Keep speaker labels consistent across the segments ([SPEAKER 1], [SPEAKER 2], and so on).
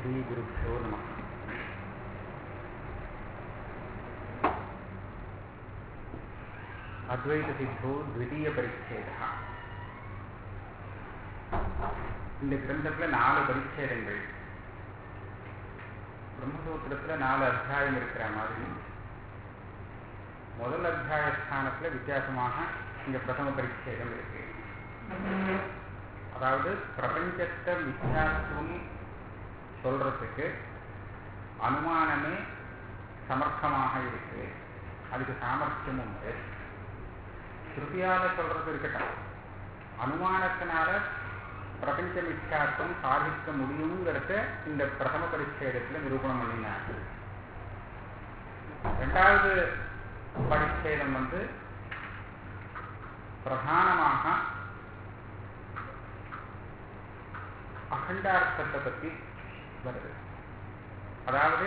[SPEAKER 1] श्रीगुरुभ्यो नमः அத்வைதசித்தோ த்விதீய பரிச்சேதா இந்த கிரந்தத்துல நாலு பரிச்சேதங்கள் பிரம்மசூத்திரத்துல நாலு அத்தியாயம் இருக்கிற மாதிரி முதல் அத்தியாய ஸ்தானத்துல வித்தியாசமாக இங்க பிரதம பரிச்சேதம் இருக்கு அதாவது பிரபஞ்சத்தை மித்யாத்துவம் சொல்றதுக்கு அனுமானமே சமர்த்தமாக இருக்கு அதுக்கு சாமர்த்தியம் உண்டு ஸ்ருதியால சொல்றது இருக்கட்டும் அனுமானத்தினால பிரபஞ்ச மித்யாத்துவம் சாதிக்க முடியுங்கிறத இந்த பிரதம பரிச்சேதத்துல நிரூபணம் பண்ணினாங்க ரெண்டாவது பரிச்சேதம் வந்து பிரதானமாக அகண்டார்த்தத்தை பற்றி வருது அதாவது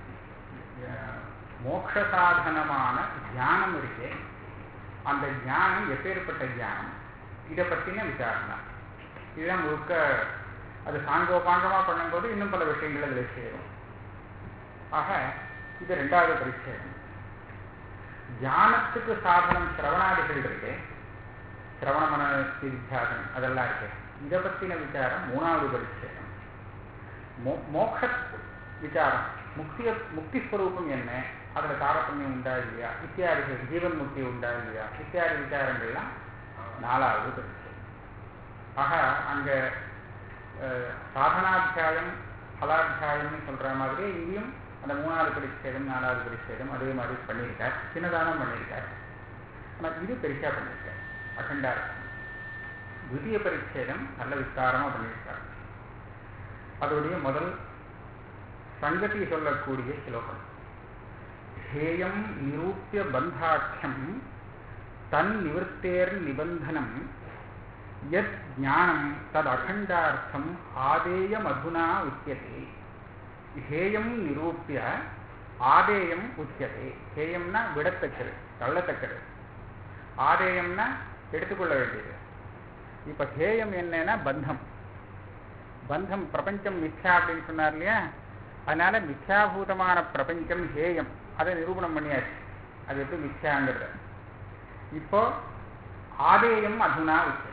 [SPEAKER 1] மோட்ச சாதனமான தியானம் இருக்கே அந்த ஞானம் எப்பேற்பட்ட ஞானம் இதை பற்றின விசாரணை இதுதான் முழுக்க அது சாங்கோபாங்கமாக பண்ணும்போது இன்னும் பல விஷயங்கள் அதில் சேரும் ஆக இது ரெண்டாவது பரிச்சேதம் தியானத்துக்கு சாதனம் சிரவணாதிகள் இருக்கு சிரவண மன வித்தியாசம் அதெல்லாம் இருக்கு இதை பற்றின விசாரம் மூணாவது பரிச்சேதம் மோக்ஷ விசாரம் முக்திய முக்தி ஸ்வரூபம் என்ன அதில் தாரதமியம் உண்டா இல்லையா இத்தியாதிகள் ஜீவன் முக்தி உண்டா இல்லையா இத்தியாதி விசாரங்கள்லாம் நாலாவது பரிச்சேதம் ஆக அங்கே சாதனாத்தியாயம் பலாத்தியாயம்னு சொல்கிற மாதிரி இங்கேயும் அந்த மூணாவது பரிச்சேதம் நாலாவது பரிச்சேதம் அதே மாதிரி பண்ணியிருக்கார் சின்னதானம் பண்ணியிருக்கார் ஆனால் இது பெருசாக பண்ணியிருக்கார் அகண்டார்த்தம் துதிய பரிச்சேதம் நல்ல விஸ்தாரமாக பண்ணியிருக்கார் அதோடைய முதல் சங்கதி சொல்லக்கூடிய ஸ்லோகம் ஹேயம் நிரூபிய பந்தாட்சியம் தன் நிவர்த்தேர் நிபந்தனம் யத் ஞானம் தது அகண்டார்த்தம் ஆதேயம் அதுனா உச்சியதே ஹேயம் நிரூபிய ஆதேயம் உச்சியதே ஹேயம்னா விடத்தக்கது தள்ளத்தக்கது ஆதேயம்னா எடுத்துக்கொள்ள வேண்டியது இப்ப ஹேயம் என்னன்னா பந்தம் பந்தம் பிரபஞ்சம் மித்யா அப்படின்னு சொன்னார் இல்லையா அதனால மித்யாபூதமான பிரபஞ்சம் ஹேயம் அதை நிரூபணம் பண்ணியாச்சு அது எப்படி மித்யாங்கிறது இப்போ ஆதேயம் அதுனா உச்சது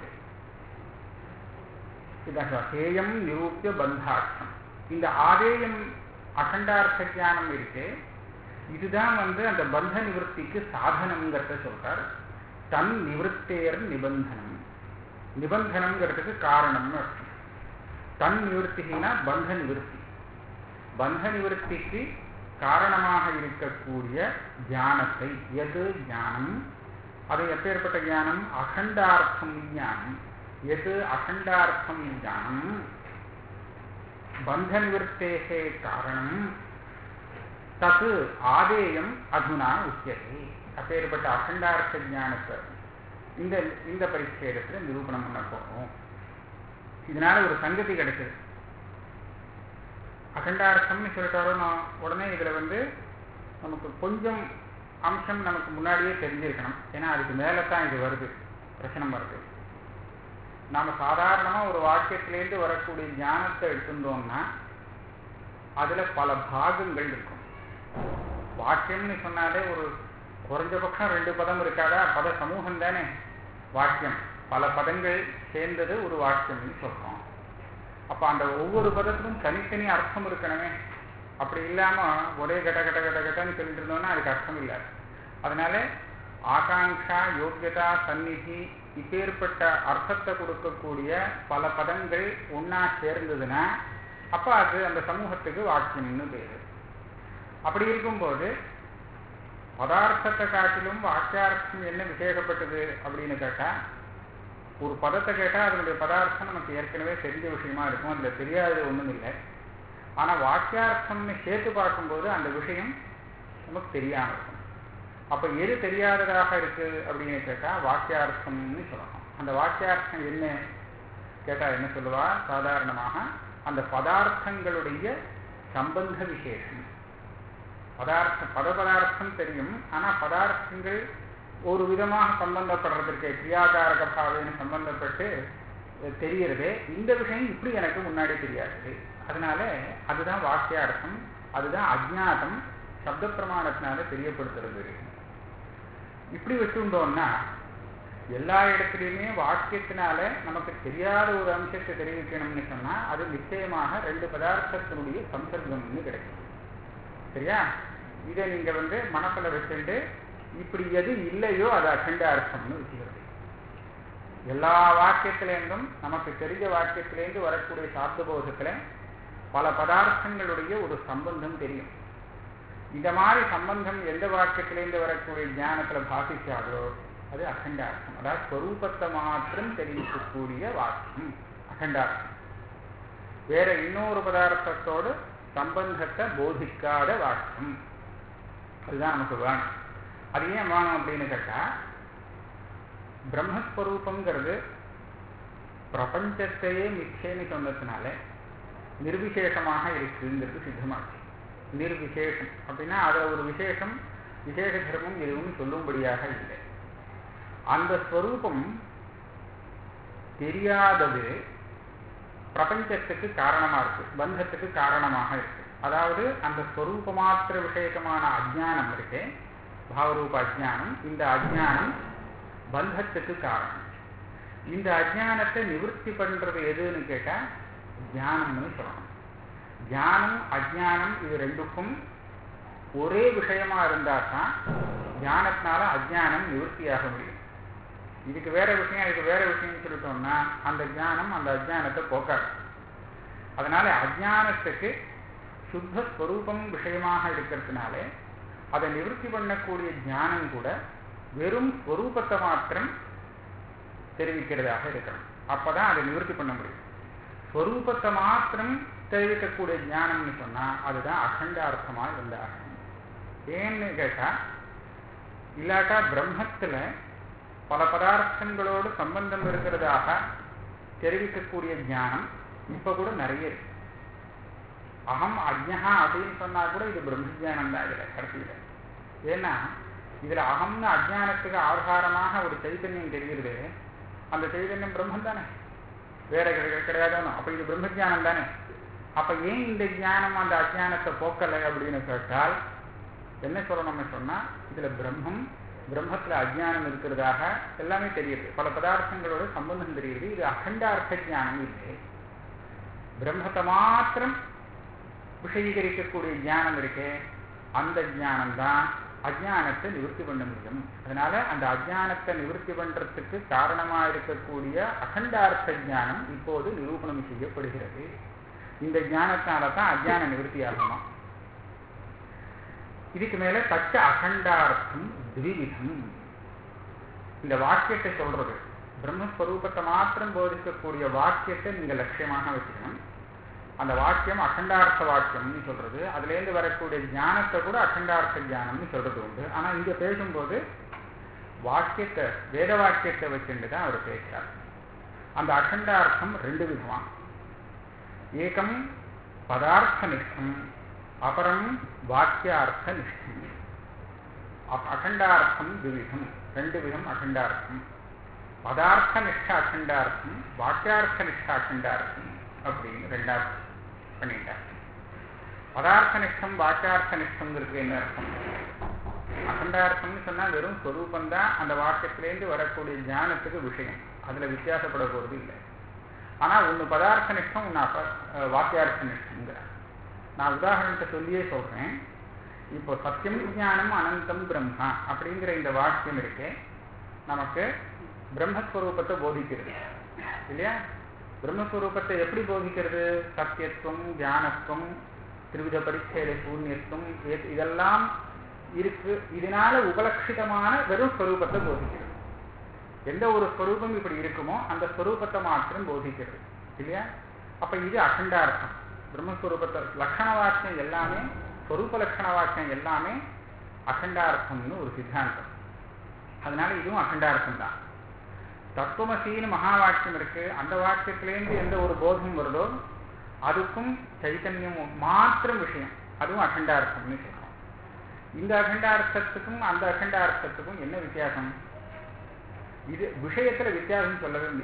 [SPEAKER 1] ஹேயம் நிரூபிய பந்தார்த்தம் இந்த ஆதேயம் அகண்டார்த்த ஜானம் இருக்கு இதுதான் வந்து அந்த பந்த நிவர்த்திக்கு சாதனம்ங்கிறத சொல்றார் தன் நிவர்த்தேர் நிபந்தனம் நிபந்தனம்ங்கிறதுக்கு காரணம்னு அர்த்தம் தன் நிவர்த்தினா பந்த நிவர்த்தி பந்த நிவர்த்திக்கு காரணமாக இருக்கக்கூடிய ஞானத்தை எது ஞானம் அது எப்பேற்பட்ட ஞானம் அகண்டார்த்தம் ஞானம் எது அகண்டார்த்தம் ஞானம் பந்த நிவர்த்தேகே காரணம் தது ஆதேயம் அதுனா உச்சியதே அப்பேற்பட்ட அகண்டார்த்த ஞானத்தை இந்த இந்த பரிச்சேதத்தில் நிரூபணம் பண்ண போகிறோம் இதனால ஒரு சங்கதி கிடைச்சது அகண்டார்த்தம்னு சொல்லிட்டாரோ நான் உடனே இதில் வந்து நமக்கு கொஞ்சம் அம்சம் நமக்கு முன்னாடியே தெரிஞ்சிருக்கணும் ஏன்னா அதுக்கு மேலே தான் இது வருது பிரச்சனை வருது நாம் சாதாரணமாக ஒரு வாக்கியத்திலேருந்து வரக்கூடிய ஞானத்தை எடுத்துட்டோம்னா அதில் பல பாகங்கள் இருக்கும் வாக்கியம்னு சொன்னாலே ஒரு குறைஞ்சபட்சம் ரெண்டு பதம் இருக்காதா பத சமூகம் தானே வாக்கியம் பல பதங்கள் சேர்ந்தது ஒரு வாக்கியம்னு சொல்கிறோம் அப்போ அந்த ஒவ்வொரு பதத்துக்கும் தனித்தனி அர்த்தம் இருக்கணுமே அப்படி இல்லாமல் ஒரே கட்ட கட்ட கட்ட கட்டன்னு சொல்லிட்டு இருந்தோம்னா அதுக்கு அர்த்தம் இல்லை அதனால ஆகாங்ஷா யோக்கியதா சந்நிதி இப்பேற்பட்ட அர்த்தத்தை கொடுக்கக்கூடிய பல பதங்கள் ஒன்றா சேர்ந்ததுன்னா அப்போ அது அந்த சமூகத்துக்கு வாக்கியம்னு பேர் அப்படி இருக்கும்போது பதார்த்தத்தை காட்டிலும் வாக்கியார்த்தம் என்ன விசேஷப்பட்டது அப்படின்னு கேட்டால் ஒரு பதத்தை கேட்டால் அதனுடைய பதார்த்தம் நமக்கு ஏற்கனவே தெரிஞ்ச விஷயமா இருக்கும் அதில் தெரியாதது ஒன்றும் இல்லை ஆனால் வாக்கியார்த்தம்னு சேர்த்து பார்க்கும்போது அந்த விஷயம் நமக்கு தெரியாமல் இருக்கும் அப்போ எது தெரியாததாக இருக்கு அப்படின்னு கேட்டால் வாக்கியார்த்தம்னு சொல்லணும் அந்த வாக்கியார்த்தம் என்ன கேட்டால் என்ன சொல்லுவா சாதாரணமாக அந்த பதார்த்தங்களுடைய சம்பந்த விசேஷம் பதார்த்தம் பத பதார்த்தம் தெரியும் ஆனால் பதார்த்தங்கள் ஒரு விதமாக சம்பந்தப்படுறதுக்கு கிரியாகாரக பாவைன்னு சம்பந்தப்பட்டு தெரிகிறது இந்த விஷயம் இப்படி எனக்கு முன்னாடி தெரியாது அதனால அதுதான் வாக்கியார்த்தம் அதுதான் அஜ்ஞாதம் சப்த பிரமாணத்தினால தெரியப்படுத்துறது இப்படி வச்சுட்டோம்னா எல்லா இடத்துலையுமே வாக்கியத்தினால நமக்கு தெரியாத ஒரு அம்சத்தை தெரிவிக்கணும்னு சொன்னா அது நிச்சயமாக ரெண்டு பதார்த்தத்தினுடைய சம்சர்க்கம்னு கிடைக்கும் சரியா இதை நீங்க வந்து மனசுல வச்சுட்டு இப்படி எது இல்லையோ அது அகண்ட அர்த்தம்னு வச்சுக்கிறது எல்லா வாக்கியத்திலேருந்தும் நமக்கு தெரிஞ்ச வாக்கியத்திலேருந்து வரக்கூடிய சாப்த போதத்துல பல பதார்த்தங்களுடைய ஒரு சம்பந்தம் தெரியும் இந்த மாதிரி சம்பந்தம் எந்த வாக்கியத்திலேருந்து வரக்கூடிய ஞானத்துல பாசிச்சாலோ அது அகண்டார்த்தம் அதாவது ஸ்வரூபத்தை மாத்திரம் தெரிவிக்கக்கூடிய வாக்கியம் அகண்டார்த்தம் வேற இன்னொரு பதார்த்தத்தோடு சம்பந்தத்தை போதிக்காத வாக்கியம் அதுதான் நமக்கு வேணும் அது ஏன் வேணும் அப்படின்னு கேட்டா பிரம்மஸ்வரூபங்கிறது பிரபஞ்சத்தையே மிச்சேன்னு சொன்னதுனால நிர்விசேஷமாக இருக்குங்கிறது சித்தமாச்சு நிர்விசேஷம் அப்படின்னா அதை ஒரு விசேஷம் விசேஷ தர்மம் எதுவும் சொல்லும்படியாக இல்லை அந்த ஸ்வரூபம் தெரியாதது பிரபஞ்சத்துக்கு காரணமா இருக்கு பந்தத்துக்கு காரணமாக இருக்கு அதாவது அந்த ஸ்வரூப மாத்திர விஷயகமான அஜானம் இருக்கு பாவரூப அஜானம் இந்த அஜானம் பந்தத்துக்கு காரணம் இந்த அஜானத்தை நிவர்த்தி பண்றது எதுன்னு கேட்டா தியானம்னு சொல்லணும் தியானம் அஜானம் இது ரெண்டுக்கும் ஒரே விஷயமா இருந்தா தான் தியானத்தினால அஜானம் நிவர்த்தியாக முடியும் இதுக்கு வேற விஷயம் இதுக்கு வேற விஷயம் சொல்லிட்டோம்னா அந்த ஞானம் அந்த அஜானத்தை போக்காது அதனால அஜானத்துக்கு சுத்த ஸ்வரூபம் விஷயமாக இருக்கிறதுனால அதை நிவர்த்தி பண்ணக்கூடிய ஞானம் கூட வெறும் ஸ்வரூபத்தை மாத்திரம் தெரிவிக்கிறதாக இருக்கணும் அப்பதான் அதை நிவர்த்தி பண்ண முடியும் ஸ்வரூபத்தை மாத்திரம் தெரிவிக்கக்கூடிய ஞானம்னு சொன்னா அதுதான் அகண்டார்த்தமா இருந்தாங்க ஏன்னு கேட்டா இல்லாட்டா பிரம்மத்துல பல பதார்த்தங்களோடு சம்பந்தம் இருக்கிறதாக தெரிவிக்கக்கூடிய ஞானம் இப்ப கூட நிறைய இருக்கு அகம் அஜ்ஞா அப்படின்னு சொன்னா கூட இது பிரம்மஜானம் தான் இதுல கடைசியில ஏன்னா இதுல அகம்னு அஜானத்துக்கு ஆதாரமாக ஒரு சைத்தன்யம் தெரிகிறது அந்த சைதன்யம் பிரம்மன் தானே வேற கிடையாதானோ அப்ப இது பிரம்மஜானம் தானே அப்ப ஏன் இந்த ஞானம் அந்த அஜானத்தை போக்கலை அப்படின்னு கேட்டால் என்ன சொல்லணும்னு சொன்னா இதுல பிரம்மம் பிரம்மத்துல அஜானம் இருக்கிறதாக எல்லாமே தெரியுது பல பதார்த்தங்களோட சம்பந்தம் தெரியுது இது அகண்டார்த்த ஜானம் இல்லை பிரம்மத்தை மாத்திரம் விஷயீகரிக்கக்கூடிய ஞானம் இருக்கே அந்த ஞானம் தான் அஜானத்தை நிவர்த்தி பண்ண முடியும் அதனால அந்த அஜானத்தை நிவர்த்தி பண்றதுக்கு காரணமா இருக்கக்கூடிய அகண்டார்த்த ஞானம் இப்போது நிரூபணம் செய்யப்படுகிறது இந்த ஞானத்தால தான் அஜான நிவர்த்தி ஆகுமா இதுக்கு மேல தச்ச அகண்டார்த்தம் திவிவிதம் இந்த வாக்கியத்தை சொல்றது பிரம்மஸ்வரூபத்தை மாத்திரம் போதிக்கக்கூடிய வாக்கியத்தை நீங்க லட்சியமாக வச்சுக்கணும் அந்த வாக்கியம் அகண்டார்த்த வாக்கியம்னு சொல்றது அதுல இருந்து வரக்கூடிய ஞானத்தை கூட அகண்டார்த்த ஞானம்னு சொல்றது உண்டு ஆனா இங்க பேசும்போது வாக்கியத்தை வேத வாக்கியத்தை வச்சுட்டு தான் அவர் பேசுறார் அந்த அகண்டார்த்தம் ரெண்டு விதமா ஏகம் பதார்த்த நிஷ்டம் அபரம் வாக்கியார்த்த நிஷ்டம் அகண்டார்த்தம் துவிதம் ரெண்டு விதம் அகண்டார்த்தம் பதார்த்த நிஷ்ட அகண்டார்த்தம் வாக்கியார்த்த நிஷ்ட அகண்டார்த்தம் அப்படின்னு ரெண்டாவது பண்ணிட்டார் பதார்த்த நிஷ்டம் வாக்கியார்த்த நிஷ்டங்கிறது என்ன அர்த்தம் அகண்டார்த்தம்னு சொன்னா வெறும் ஸ்வரூபம் தான் அந்த வாக்கியத்திலேருந்து வரக்கூடிய ஞானத்துக்கு விஷயம் அதுல வித்தியாசப்பட போறது இல்லை ஆனா ஒண்ணு பதார்த்த நிஷ்டம் ஒன்னு அப்ப வாக்கியார்த்த நிஷ்டங்கிறார் நான் உதாரணத்தை சொல்லியே சொல்றேன் இப்போ சத்தியம் ஞானம் அனந்தம் பிரம்மா அப்படிங்கிற இந்த வாக்கியம் இருக்கு நமக்கு பிரம்மஸ்வரூபத்தை போதிக்கிறது இல்லையா பிரம்மஸ்வரூபத்தை எப்படி போதிக்கிறது சத்தியத்துவம் ஞானத்துவம் திருவித பரிச்சேத சூன்யத்துவம் இதெல்லாம் இருக்கு இதனால உபலட்சிதமான வெறும் ஸ்வரூபத்தை போதிக்கிறது எந்த ஒரு ஸ்வரூபம் இப்படி இருக்குமோ அந்த ஸ்வரூபத்தை மாத்திரம் போதிக்கிறது இல்லையா அப்ப இது அகண்டார்த்தம் பிரம்மஸ்வரூபத்தை லட்சண வாக்கியம் எல்லாமே ஸ்வரூப லட்சண வாக்கியம் எல்லாமே அகண்டார்த்தம்னு ஒரு சித்தாந்தம் அதனால இதுவும் அகண்டார்த்தம் தான் தத்துவமசின்னு மகா வாக்கியம் இருக்கு அந்த வாக்கியத்திலேருந்து எந்த ஒரு போதம் வருதோ அதுக்கும் சைத்தன்யம் மாத்திரம் விஷயம் அதுவும் அகண்டார்த்தம்னு சொல்றோம் இந்த அகண்டார்த்தத்துக்கும் அந்த அகண்டார்த்தத்துக்கும் என்ன வித்தியாசம் இது விஷயத்துல வித்தியாசம் சொல்லவே முடியாது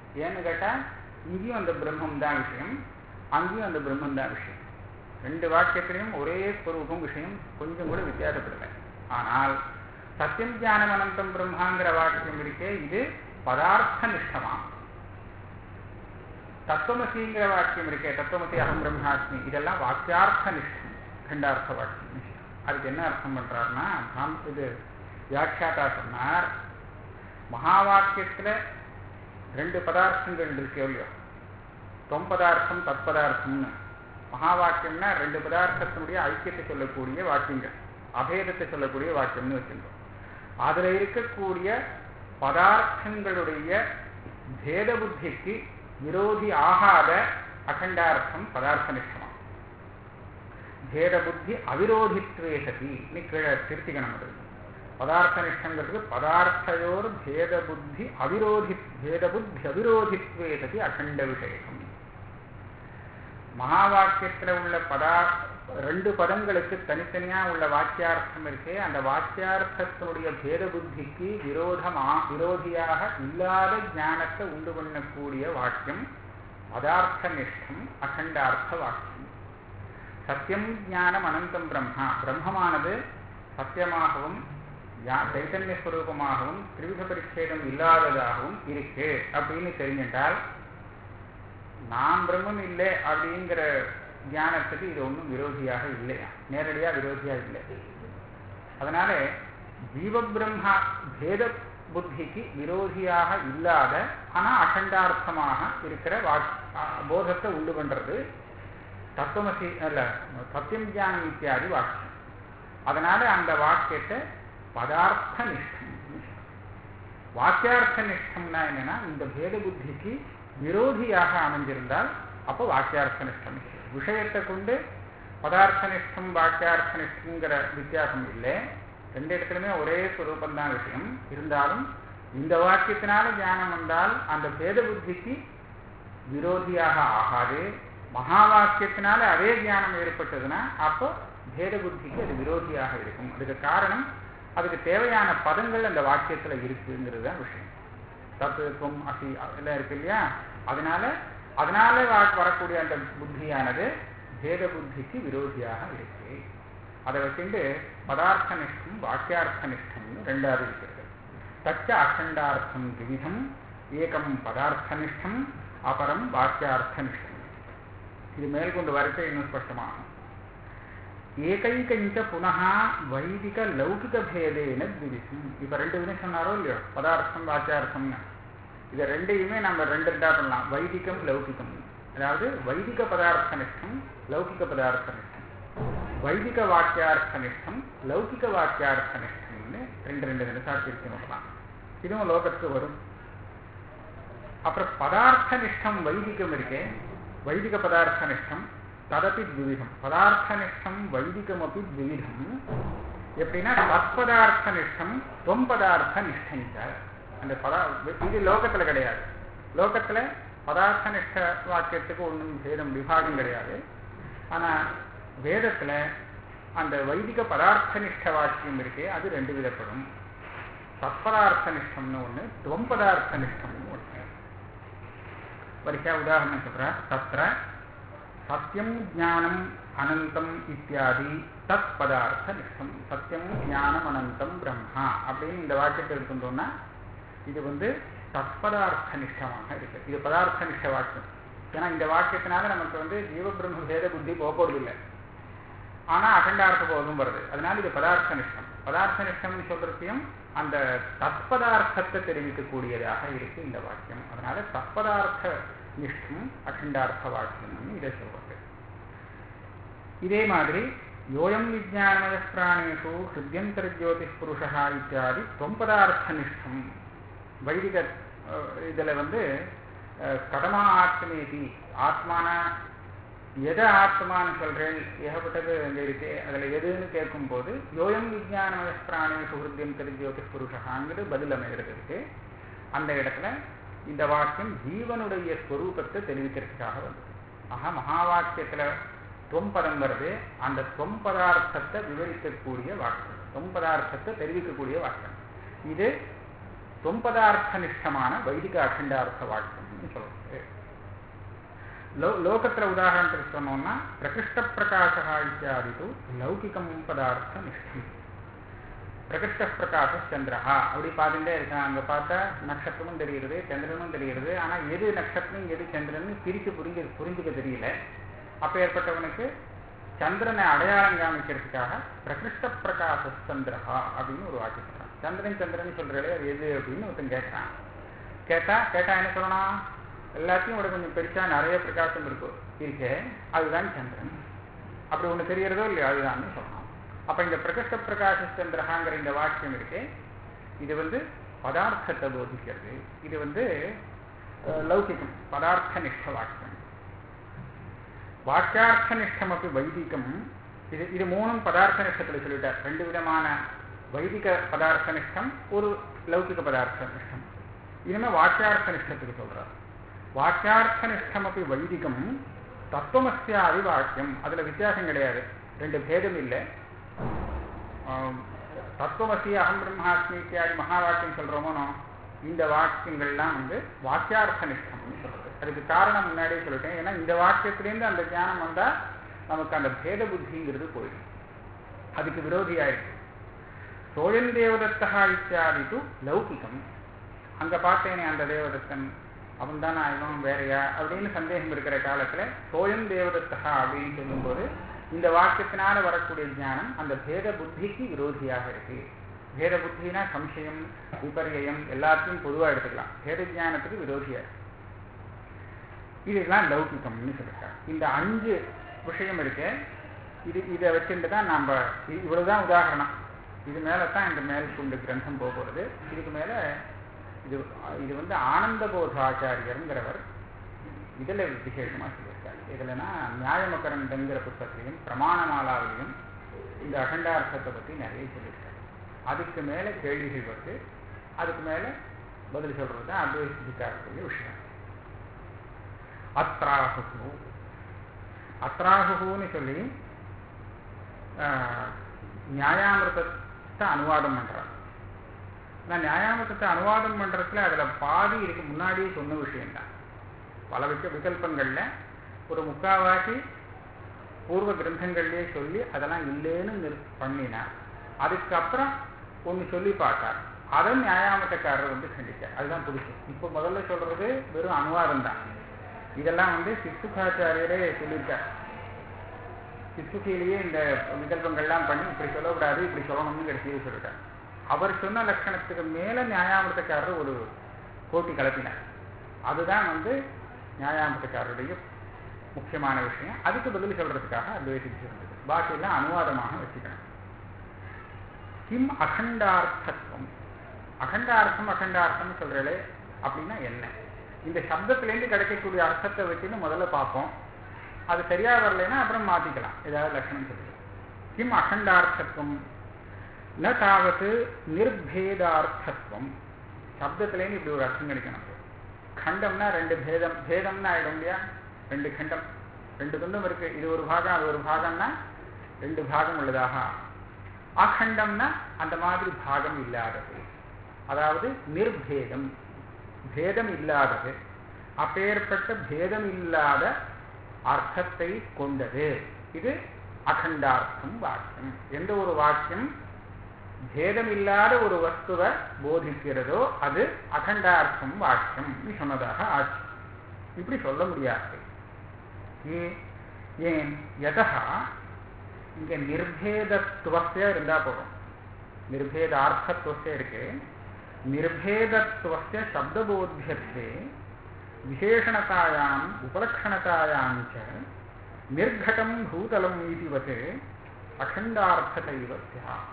[SPEAKER 1] ஏன்னு கேட்டால் இங்கேயும் அந்த பிரம்மம் தான் விஷயம் அங்கேயும் அந்த பிரம்மம் தான் விஷயம் ரெண்டு வாக்கியத்திலையும் ஒரே ஸ்வரூபம் விஷயம் கொஞ்சம் கூட வித்தியாசப்படலை ஆனால் சத்தியம் ஞானம் அனந்தம் பிரம்மாங்கிற வாக்கியம் இருக்கே இது பதார்த்த நிஷ்டமாம் தத்துவமசிங்கிற வாக்கியம் இருக்கே தத்துவமசி அகம் பிரம்மாஸ்மி இதெல்லாம் வாக்கியார்த்த நிஷ்டம் கண்டார்த்த வாக்கியம் அதுக்கு என்ன அர்த்தம் பண்றாருன்னா தாம் இது வியாக்கியாத்தா சொன்னார் மகா வாக்கியத்துல ரெண்டு பதார்த்தங்கள் இருக்கு இல்லையோ தொம்பதார்த்தம் தத்பதார்த்தம்னு மகா வாக்கியம்னா ரெண்டு பதார்த்தத்தினுடைய ஐக்கியத்தை சொல்லக்கூடிய வாக்கியங்கள் அபேதத்தை சொல்லக்கூடிய வாக்கியம்னு வச்சிருக்கோம் அதுல இருக்கக்கூடிய பதார்த்தங்களுடைய பேத புத்திக்கு விரோதி ஆகாத அகண்டார்த்தம் பதார்த்த நிஷ்டமா பேத புத்தி அவிரோதித்வே சதி கீழே திருத்திக்கணும் அது பதார்த்த நிஷ்டங்கிறது பதார்த்தையோர் பேத புத்தி அவிரோதி பேத புத்தி அவிரோதித்வே சதி அகண்ட விஷயம் மகா வாக்கியத்தில் உள்ள பதா ரெண்டு பதங்களுக்கு தனித்தனியா உள்ள வாக்கியார்த்தம் இருக்கே அந்த வாக்கியார்த்தத்தினுடைய பேத புத்திக்கு விரோதமா விரோதியாக இல்லாத ஞானத்தை உண்டு பண்ணக்கூடிய வாக்கியம் பதார்த்த நிஷ்டம் அகண்டார்த்த வாக்கியம் சத்தியம் ஞானம் அனந்தம் பிரம்மா பிரம்மமானது சத்தியமாகவும் சைத்தன்ய ஸ்வரூபமாகவும் திரிவித பரிச்சேதம் இல்லாததாகவும் இருக்கு அப்படின்னு தெரிஞ்சின்றால் நான் பிரம்மம் இல்லை அப்படிங்கிற ஞானத்துக்கு இது ஒன்றும் விரோதியாக இல்லையா நேரடியாக விரோதியாக இல்லை அதனால ஜீவபிரம்மா பேத புத்திக்கு விரோதியாக இல்லாத ஆனால் அகண்டார்த்தமாக இருக்கிற வாக் போதத்தை உண்டு பண்றது தத்துவமசி அல்ல சத்தியம் ஞானம் இத்தியாதி வாக்கியம் அதனால அந்த வாக்கியத்தை பதார்த்த நிஷ்டம் வாக்கியார்த்த நிஷ்டம்னா என்னன்னா இந்த பேத புத்திக்கு விரோதியாக அமைஞ்சிருந்தால் அப்போ வாக்கியார்த்த நிஷ்டம் விஷயத்தை கொண்டு பதார்த்த நிஷ்டம் வாக்கியார்த்த நிஷ்டங்கிற வித்தியாசம் இல்லை ரெண்டு இடத்துலையுமே ஒரே ஸ்வரூபம் தான் விஷயம் இருந்தாலும் இந்த வாக்கியத்தினால ஞானம் வந்தால் அந்த பேத புத்திக்கு விரோதியாக ஆகாது மகா வாக்கியத்தினால அதே ஞானம் ஏற்பட்டதுன்னா அப்போ பேத புத்திக்கு அது விரோதியாக இருக்கும் அதுக்கு காரணம் அதுக்கு தேவையான பதங்கள் அந்த வாக்கியத்துல இருக்குங்கிறது தான் விஷயம் தத்துவம் அசி எல்லாம் இருக்கு இல்லையா அதனால அதனால வரக்கூடிய அந்த புத்தியானது பேத புத்திக்கு விரோதியாக இருக்கு அதை வச்சுட்டு பதார்த்த நிஷ்டம் வாக்கியார்த்த நிஷ்டம்னு ரெண்டாவது இருக்கிறது தச்ச அகண்டார்த்தம் விவிதம் ஏகம் பதார்த்த நிஷ்டம் அபரம் வாக்கியார்த்த நிஷ்டம் இது மேற்கொண்டு வரத்தை இன்னும் ஸ்பஷ்டமாகும் ஏகைக்கஞ்ச புனः வைதிக லௌகிக பேதேன திவிசம் இப்ப ரெண்டு விதம் சொன்னாரோ இல்லையோ பதார்த்தம் வாக்கியார்த்தம்னு இதை ரெண்டையுமே நம்ம ரெண்டு ரெண்டா பண்ணலாம் வைதிகம் லௌகிகம் அதாவது வைதிக பதார்த்த நிஷ்டம் லௌகிக பதார்த்த நிஷ்டம் வைதிக வாக்கியார்த்த நிஷ்டம் லௌகிக வாக்கியார்த்த நிஷ்டம்னு ரெண்டு ரெண்டு நிமிஷா பிரித்து நோக்கலாம் இதுவும் லோகத்துக்கு வரும் அப்புறம் பதார்த்த நிஷ்டம் வைதிகம் இருக்கே வைதிக பதார்த்த நிஷ்டம் ததப்பி த்விவிதம் பதார்த்த நிஷ்டம் வைதிகம் அப்படி த்விவிதம் எப்படின்னா தற்பதார்த்த நிஷ்டம் தொம்பதார்த்த நிஷ்டம் அந்த பதா இது லோகத்துல கிடையாது லோகத்துல பதார்த்த நிஷ்ட வாக்கியத்துக்கு ஒன்றும் பேதம் விபாகம் கிடையாது ஆனா வேதத்துல அந்த வைதிக பதார்த்த நிஷ்ட வாக்கியம் இருக்கே அது ரெண்டு விதப்படும் தற்பதார்த்த நிஷ்டம்னு ஒண்ணு தொம்பதார்த்த நிஷ்டம்னு ஒண்ணு வரிசா உதாரணம் சொல்ற தத்திர சத்தியம் ஞானம் அனந்தம் இத்தியாதி தத் பதார்த்த நிஷ்டம் சத்தியம் ஞானம் அனந்தம் பிரம்மா அப்படின்னு இந்த வாக்கியத்தை எடுத்துட்டோம்னா இது வந்து தத்பதார்த்த நிஷ்டமாக இருக்கு இது பதார்த்த நிஷ்ட வாக்கியம் ஏன்னா இந்த வாக்கியத்தினால நமக்கு வந்து ஜீவபிரம்ம பேத புத்தி போகிறது இல்லை ஆனா அகண்டார்த்த போதும் வருது அதனால இது பதார்த்த நிஷ்டம் பதார்த்த நிஷ்டம்னு சொல்றதையும் அந்த தத்பதார்த்தத்தை தெரிவிக்கக்கூடியதாக இருக்கு இந்த வாக்கியம் அதனால தத்பதார்த்த நிஷ்டம் அகண்டார்த்த வாக்கியம் இதை சொல்றது இதே மாதிரி யோயம் விஜானமய பிராணேஷு ஹிருத்யந்தர ஜோதிஷ் புருஷா இத்தியாதி தொம்பதார்த்த நிஷ்டம் வைதிக இதுல வந்து கடமா ஆத்மேதி ஆத்மான எதை ஆத்மான்னு சொல்றேன் ஏகப்பட்டது அங்கே இருக்கு அதுல எதுன்னு கேட்கும் போது யோயம் விஜயானமய பிராணே சுகிருத்தியம் தெரிஞ்சோதி புருஷகாங்கிறது பதில் அமைகிறது இருக்கு அந்த இடத்துல இந்த வாக்கியம் ஜீவனுடைய ஸ்வரூபத்தை தெரிவிக்கிறதுக்காக வந்தது ஆக மகா வாக்கியத்துல தொம்பதம் வருது அந்த தொம்பதார்த்தத்தை விவரிக்கக்கூடிய வாக்கியம் தொம்பதார்த்தத்தை தெரிவிக்கக்கூடிய வாக்கியம் இது தொம்பதார்த்த நிஷ்டமான வைதிக அகண்டார்த்த வாக்கியம் நிஷ்டம்னு சொல்றது லோ லோகத்துல உதாரணத்துக்கு சொன்னோம்னா பிரகிருஷ்ட பிரகாசா இத்தியாதிது லௌகிகம் பதார்த்த நிஷ்டம் பிரகிருஷ்ட பிரகாச சந்திரஹா அப்படி பார்த்துட்டே இருக்கான் அங்க பார்த்தா நட்சத்திரமும் தெரியுது சந்திரனும் தெரியுது ஆனா எது நட்சத்திரம் எது சந்திரன் பிரித்து புரிஞ்சு புரிஞ்சுக்க தெரியல அப்ப ஏற்பட்டவனுக்கு சந்திரனை அடையாளம் காமிக்கிறதுக்காக பிரகிருஷ்ட பிரகாச சந்திரஹா அப்படின்னு ஒரு வாக்கியம் சொல்றான் சந்திரன் சந்திரன் சொல்றே அது எது அப்படின்னு ஒருத்தன் கேட்கறான் கேட்டா கேட்டா என்ன சொல்லணும் எல்லாத்தையும் விட கொஞ்சம் பெருசா நிறைய பிரகாசம் இருக்கும் இருக்கே அதுதான் சந்திரன் அப்படி ஒண்ணு தெரியறதோ இல்லையோ அதுதான் சொல்லணும் அப்ப இந்த பிரகிருஷ்ட பிரகாச சந்திரஹாங்கிற இந்த வாக்கியம் இருக்கு இது வந்து பதார்த்தத்தை போதிக்கிறது இது வந்து அஹ், லௌகிகம் பதார்த்த நிஷ்ட வாக்கியம் வாக்கியார்த்த நிஷ்டம் அப்படி வைதிகம் இது இது மூணும் பதார்த்த நிஷ்டத்தில் சொல்லிட்டார் ரெண்டு விதமான வைதிக பதார்த்த நிஷ்டம் ஒரு லௌகிக பதார்த்த நிஷ்டம் இனிமே வாக்கியார்த்த நிஷ்டத்துக்கு சொல்றார் வாக்கியார்த்த நிஷ்டம் அப்படி வைதிகம் தத்துவமஸ்யாதி வாக்கியம் அதுல வித்தியாசம் கிடையாது ரெண்டு பேதம் இல்லை ஆம், தத்துவமசி அகம் பிரம்மாஸ்மி இத்தியாதி மகா வாக்கியம் சொல்றோமோ இந்த வாக்கியங்கள்லாம் வந்து வாக்கியார்த்த நிஷ்டம்னு சொல்றது அதுக்கு காரணம் முன்னாடியே சொல்லிட்டேன் ஏன்னா இந்த வாக்கியத்திலேருந்து அந்த ஞானம் வந்தா நமக்கு அந்த பேத புத்திங்கிறது போயிடும் அதுக்கு விரோதியாயிருக்கு சோழன் தேவதத்தா இத்தியாதித்து லௌகிகம் அங்க பார்த்தேனே அந்த தேவதத்தன் அவன் தானா இவன் வேறையா அப்படின்னு சந்தேகம் இருக்கிற காலத்துல சோழன் தேவதத்தா அப்படின்னு சொல்லும்போது இந்த வாக்கியத்தினால வரக்கூடிய ஞானம் அந்த பேத புத்திக்கு விரோதியாக இருக்கு பேத புத்தினா சம்சயம் விபரியம் எல்லாத்தையும் பொதுவா எடுத்துக்கலாம் பேத ஞானத்துக்கு விரோதியா இருக்கு இதெல்லாம் லௌகிகம்னு சொல்லிருக்காங்க இந்த அஞ்சு விஷயம் இருக்கு இது இதை வச்சுட்டு தான் நம்ம இ- இவ்வளவுதான் உதாரணம் இது மேல தான் இந்த மேல் கொண்டு கிரந்தம் போக போகிறது இதுக்கு மேல இது இது வந்து ஆனந்த போதாச்சாரியருங்கிறவர் இதுல விசேஷமா சொல்லியிருக்காரு இதுலனா நியாயமகரண்டங்கிற புத்தகத்திலையும் பிரமாணமாலாவிலையும் இந்த அகண்டார்த்தத்தை பத்தி நிறைய சொல்லியிருக்காரு அதுக்கு மேல கேள்விகள் வந்து அதுக்கு மேல பதில் சொல்றது தான் அத்வைத சித்திக்காரக்கூடிய விஷயம் அத்ராகு அத்ராகுன்னு சொல்லி ஆஹ், நியாயாமிர்தத்தை அனுவாதம் பண்றார் நான் நியாயாமிர்தத்தை அனுவாதம் பண்றதுல அதுல பாதி இதுக்கு முன்னாடியே சொன்ன விஷயம்தான் பல விக்க விகல்பங்கள்ல ஒரு முக்காவாசி பூர்வ கிரந்தங்கள்லயே சொல்லி அதெல்லாம் இல்லைன்னு நிறு- பண்ணினார் அதுக்கப்புறம் ஒண்ணு சொல்லி பார்த்தார் அதை நியாயாமட்டக்காரர் வந்து கண்டிச்சார் அதுதான் புதுசு இப்போ முதல்ல சொல்றது வெறும் அனுவாதம் தான் இதெல்லாம் வந்து சித்துகாச்சாரியரே சொல்லியிருக்கார் சித்துக்கிலேயே இந்த விகல்பங்கள்லாம் பண்ணி இப்படி சொல்லக்கூடாது இப்படி சொல்லணும்னு கடைசியில் சொல்லிட்டார் அவர் சொன்ன லட்சணத்துக்கு மேல நியாயாமிரதக்காரர் ஒரு போட்டி கலப்பினார் அதுதான் வந்து நியாயாமிரதக்காரருடைய முக்கியமான விஷயம் அதுக்கு பதில் சொல்றதுக்காக அத்வைசிச்சு இருந்தது பாக்கியெல்லாம் அனுவாதமாக வச்சுக்கணும் கிம் அகண்டார்த்தத்துவம் அகண்டார்த்தம் அகண்டார்த்தம் சொல்றே அப்படின்னா என்ன இந்த சப்தத்திலேருந்து கிடைக்கக்கூடிய அர்த்தத்தை வச்சுன்னு முதல்ல பார்ப்போம் அது சரியா வரலைன்னா அப்புறம் மாத்திக்கலாம் ஏதாவது லட்சணம் சொல்லிக்கலாம் கிம் அகண்டார்த்தத்துவம் ந தாவது நிர்பேதார்த்தத்துவம் சப்தத்திலேருந்து இப்படி ஒரு அர்த்தம் கிடைக்கணும் கண்டம்னா ரெண்டு பேதம் பேதம்னா ஆயிடும் இல்லையா ரெண்டு கண்டம் ரெண்டு துண்டம் இருக்கு இது ஒரு பாகம் அது ஒரு பாகம்னா ரெண்டு பாகம் உள்ளதாக ஆகும். அகண்டம்னா அந்த மாதிரி பாகம் இல்லாதது அதாவது நிர்பேதம் பேதம் இல்லாதது அப்பேற்பட்ட பேதம் இல்லாத அர்த்தத்தை கொண்டது இது அகண்டார்த்தம் வாக்கியம் எந்த ஒரு வாக்கியம் பேதம் இல்லாத ஒரு வஸ்துவை போதிக்கிறதோ அது அகண்டார்த்தம் வாக்கியம் சொன்னதாக ஆச்சு இப்படி சொல்ல முடியாது ஏன் ஏன் எதா இங்க நிர்பேதத்துவஸ்ய இருந்தா போதும் நிர்பேதார்த்தத்துவஸ்ய இருக்கு நிர்பேதத்துவஸ்ய சப்தபோத்தியத்தே விசேஷணதாயாம் உபலக்ஷணதாயாம் ச நிர்கடம் பூதலம் இதுவத் அகண்டார்த்ததைவ ஸ்யாத்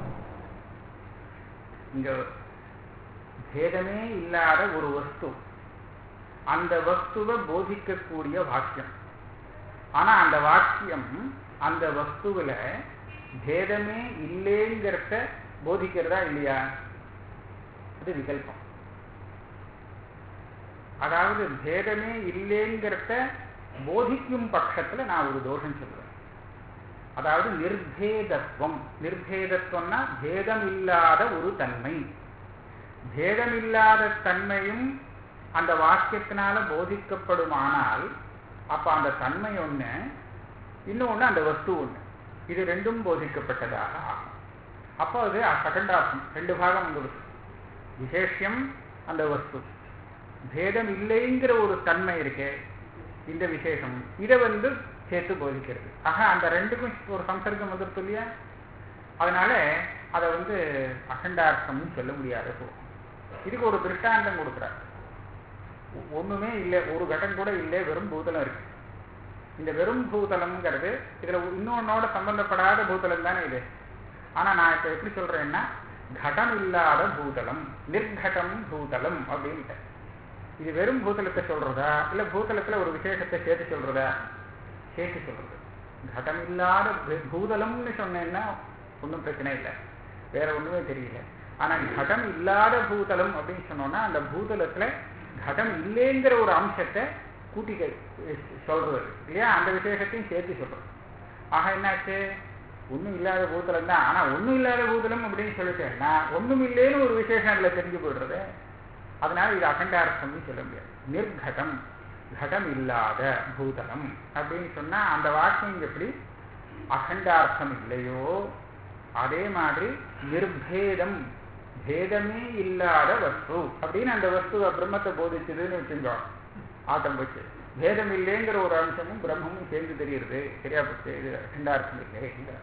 [SPEAKER 1] இங்க பேதமே இல்லாத ஒரு வஸ்து அந்த வஸ்துவை போதிக்கக்கூடிய வாக்கியம் ஆனா அந்த வாக்கியம் அந்த வஸ்துவில பேதமே இல்லைங்கிறத போதிக்கிறதா இல்லையா அது விகல்பம் அதாவது பேதமே இல்லைங்கிறத போதிக்கும் பட்சத்துல நான் ஒரு தோஷம் சொல்லுவேன் அதாவது நிர்பேதத்துவம் நிர்பேதத்துவம்னா பேதம் இல்லாத ஒரு தன்மை பேதமில்லாத தன்மையும் அந்த வாக்கியத்தினால போதிக்கப்படுமானால் அப்ப அந்த தன்மை ஒண்ணு இன்னொன்னு அந்த வஸ்து ஒண்ணு இது ரெண்டும் போதிக்கப்பட்டதாக ஆகும் அப்போ அது செகண்டார்த்தம் ரெண்டு பாகம் வந்துடுது விசேஷம் அந்த வஸ்து பேதம் இல்லைங்கிற ஒரு தன்மை இருக்கே இந்த விசேஷம் இதை வந்து சேர்த்து போதிக்கிறது ஆக அந்த ரெண்டுக்கும் ஒரு சம்சர்க்கம் வந்துருது இல்லையா அதனால அதை வந்து அகண்டார்த்தம்னு சொல்ல முடியாத போகும் இதுக்கு ஒரு திருஷ்டாந்தம் கொடுக்குறார் ஒண்ணுமே இல்லை ஒரு கட்டம் கூட இல்லை வெறும் பூதலம் இருக்கு இந்த வெறும் பூதலம்ங்கிறது இதுல இன்னொன்னோட சம்பந்தப்படாத பூதலம் தானே இது ஆனா நான் இப்ப எப்படி சொல்றேன்னா கடம் இல்லாத பூதலம் நிர்கடம் பூதலம் அப்படின்ட்டு இது வெறும் பூதலத்தை சொல்றதா இல்ல பூதலத்துல ஒரு விசேஷத்தை சேர்த்து சொல்றதா சேர்த்து சொல்றது கடம் இல்லாத பூதலம்னு சொன்னேன்னா ஒன்றும் பிரச்சனை இல்லை வேற ஒண்ணுமே தெரியல ஆனா கடம் இல்லாத பூதலம் அப்படின்னு சொன்னோம்னா அந்த பூதலத்துல கடம் இல்லைங்கிற ஒரு அம்சத்தை கூட்டி சொல்றது இல்லையா அந்த விசேஷத்தையும் சேர்த்து சொல்றது ஆக என்னாச்சு ஒன்றும் இல்லாத பூதலம் தான் ஆனா ஒன்றும் இல்லாத பூதலம் அப்படின்னு சொல்லிட்டேன்னா ஒன்றும் இல்லைன்னு ஒரு விசேஷம் அதில் தெரிஞ்சு போயிடுறது அதனால இது அகண்டார்த்தம்னு சொல்ல முடியாது நிர்கடம் கடம் இல்லாத பூதலம் அப்படின்னு சொன்னா அந்த வாக்கியம் எப்படி அகண்டார்த்தம் இல்லையோ அதே மாதிரி நிர்பேதம் பேதமே இல்லாத வஸ்து அப்படின்னு அந்த வஸ்துவை பிரம்மத்தை போதிச்சதுன்னு வச்சுக்கோ ஆட்டம் போச்சு பேதம் இல்லைங்கிற ஒரு அம்சமும் பிரம்மமும் சேர்ந்து தெரியுது சரியா போச்சு இது அகண்டார்த்தம் இல்லை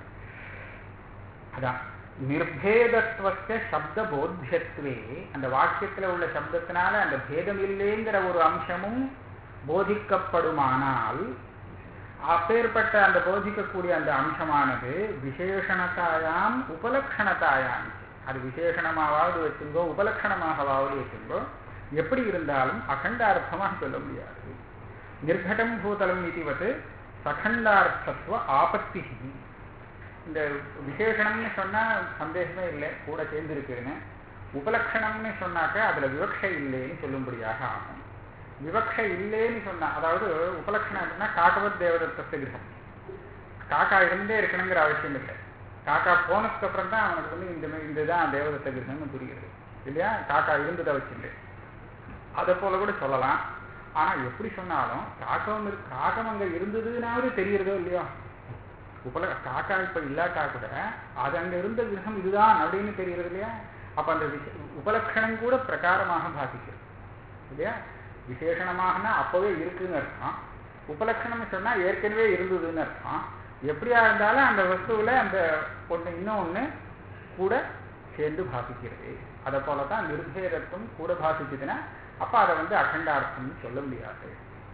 [SPEAKER 1] அதான் நிர்பேதத்துவத்தை சப்த போத்தியத்துவே அந்த வாக்கியத்துல உள்ள சப்தத்தினால அந்த பேதம் இல்லைங்கிற ஒரு அம்சமும் போதிக்கப்படுமானால் அப்பேற்பட்ட அந்த போதிக்கக்கூடிய அந்த அம்சமானது விசேஷணத்தாயாம் உபலக்ஷணத்தாயாம் அது விசேஷணமாவது வச்சுங்கோ உபலக்ஷணமாகவாவது வச்சுங்கோ எப்படி இருந்தாலும் அகண்டார்த்தமாக சொல்ல முடியாது நிர்கடம் பூதலம் இதுவது சகண்டார்த்தத்துவ ஆபத்தி இந்த விசேஷணம்னு சொன்னா சந்தேகமே இல்லை கூட சேர்ந்திருக்குன்னு உபலக்ஷணம்னு சொன்னாக்க அதுல விவக்ஷை இல்லைன்னு சொல்லும்படியாக ஆகும் விவக்ஷை இல்லைன்னு சொன்னா அதாவது உபலக்ஷணம் அப்படின்னா காக்கவத் தேவதத்த கிரகம் காக்கா இருந்தே இருக்கணுங்கிற அவசியம் இல்லை காக்கா போனதுக்கு அப்புறம் தான் அவனுக்கு வந்து இந்த இதுதான் தேவதத்த கிரகம்னு புரிகிறது இல்லையா காக்கா இருந்ததை வச்சுட்டு அதை போல கூட சொல்லலாம் ஆனா எப்படி சொன்னாலும் காக்கம் காக்கம் அங்க இருந்ததுனாவது தெரியறதோ இல்லையோ உபல காக்கா இப்ப இல்லாட்டா கூட அது அங்க இருந்த கிரகம் இதுதான் அப்படின்னு தெரிகிறது இல்லையா அப்ப அந்த உபலட்சணம் கூட பிரகாரமாக பாதிக்கிறது இல்லையா விசேஷணமாகனா அப்பவே இருக்குன்னு அர்த்தம் உபலட்சணம்னு சொன்னா ஏற்கனவே இருந்ததுன்னு அர்த்தம் எப்படியா இருந்தாலும் அந்த வஸ்துவில் அந்த ஒன்று இன்னொன்று கூட சேர்ந்து பாசிக்கிறது அதை போல தான் நிர்பேதத்துவம் கூட பாசிச்சதுன்னா அப்போ அதை வந்து அகண்டார்த்தம்னு சொல்ல முடியாது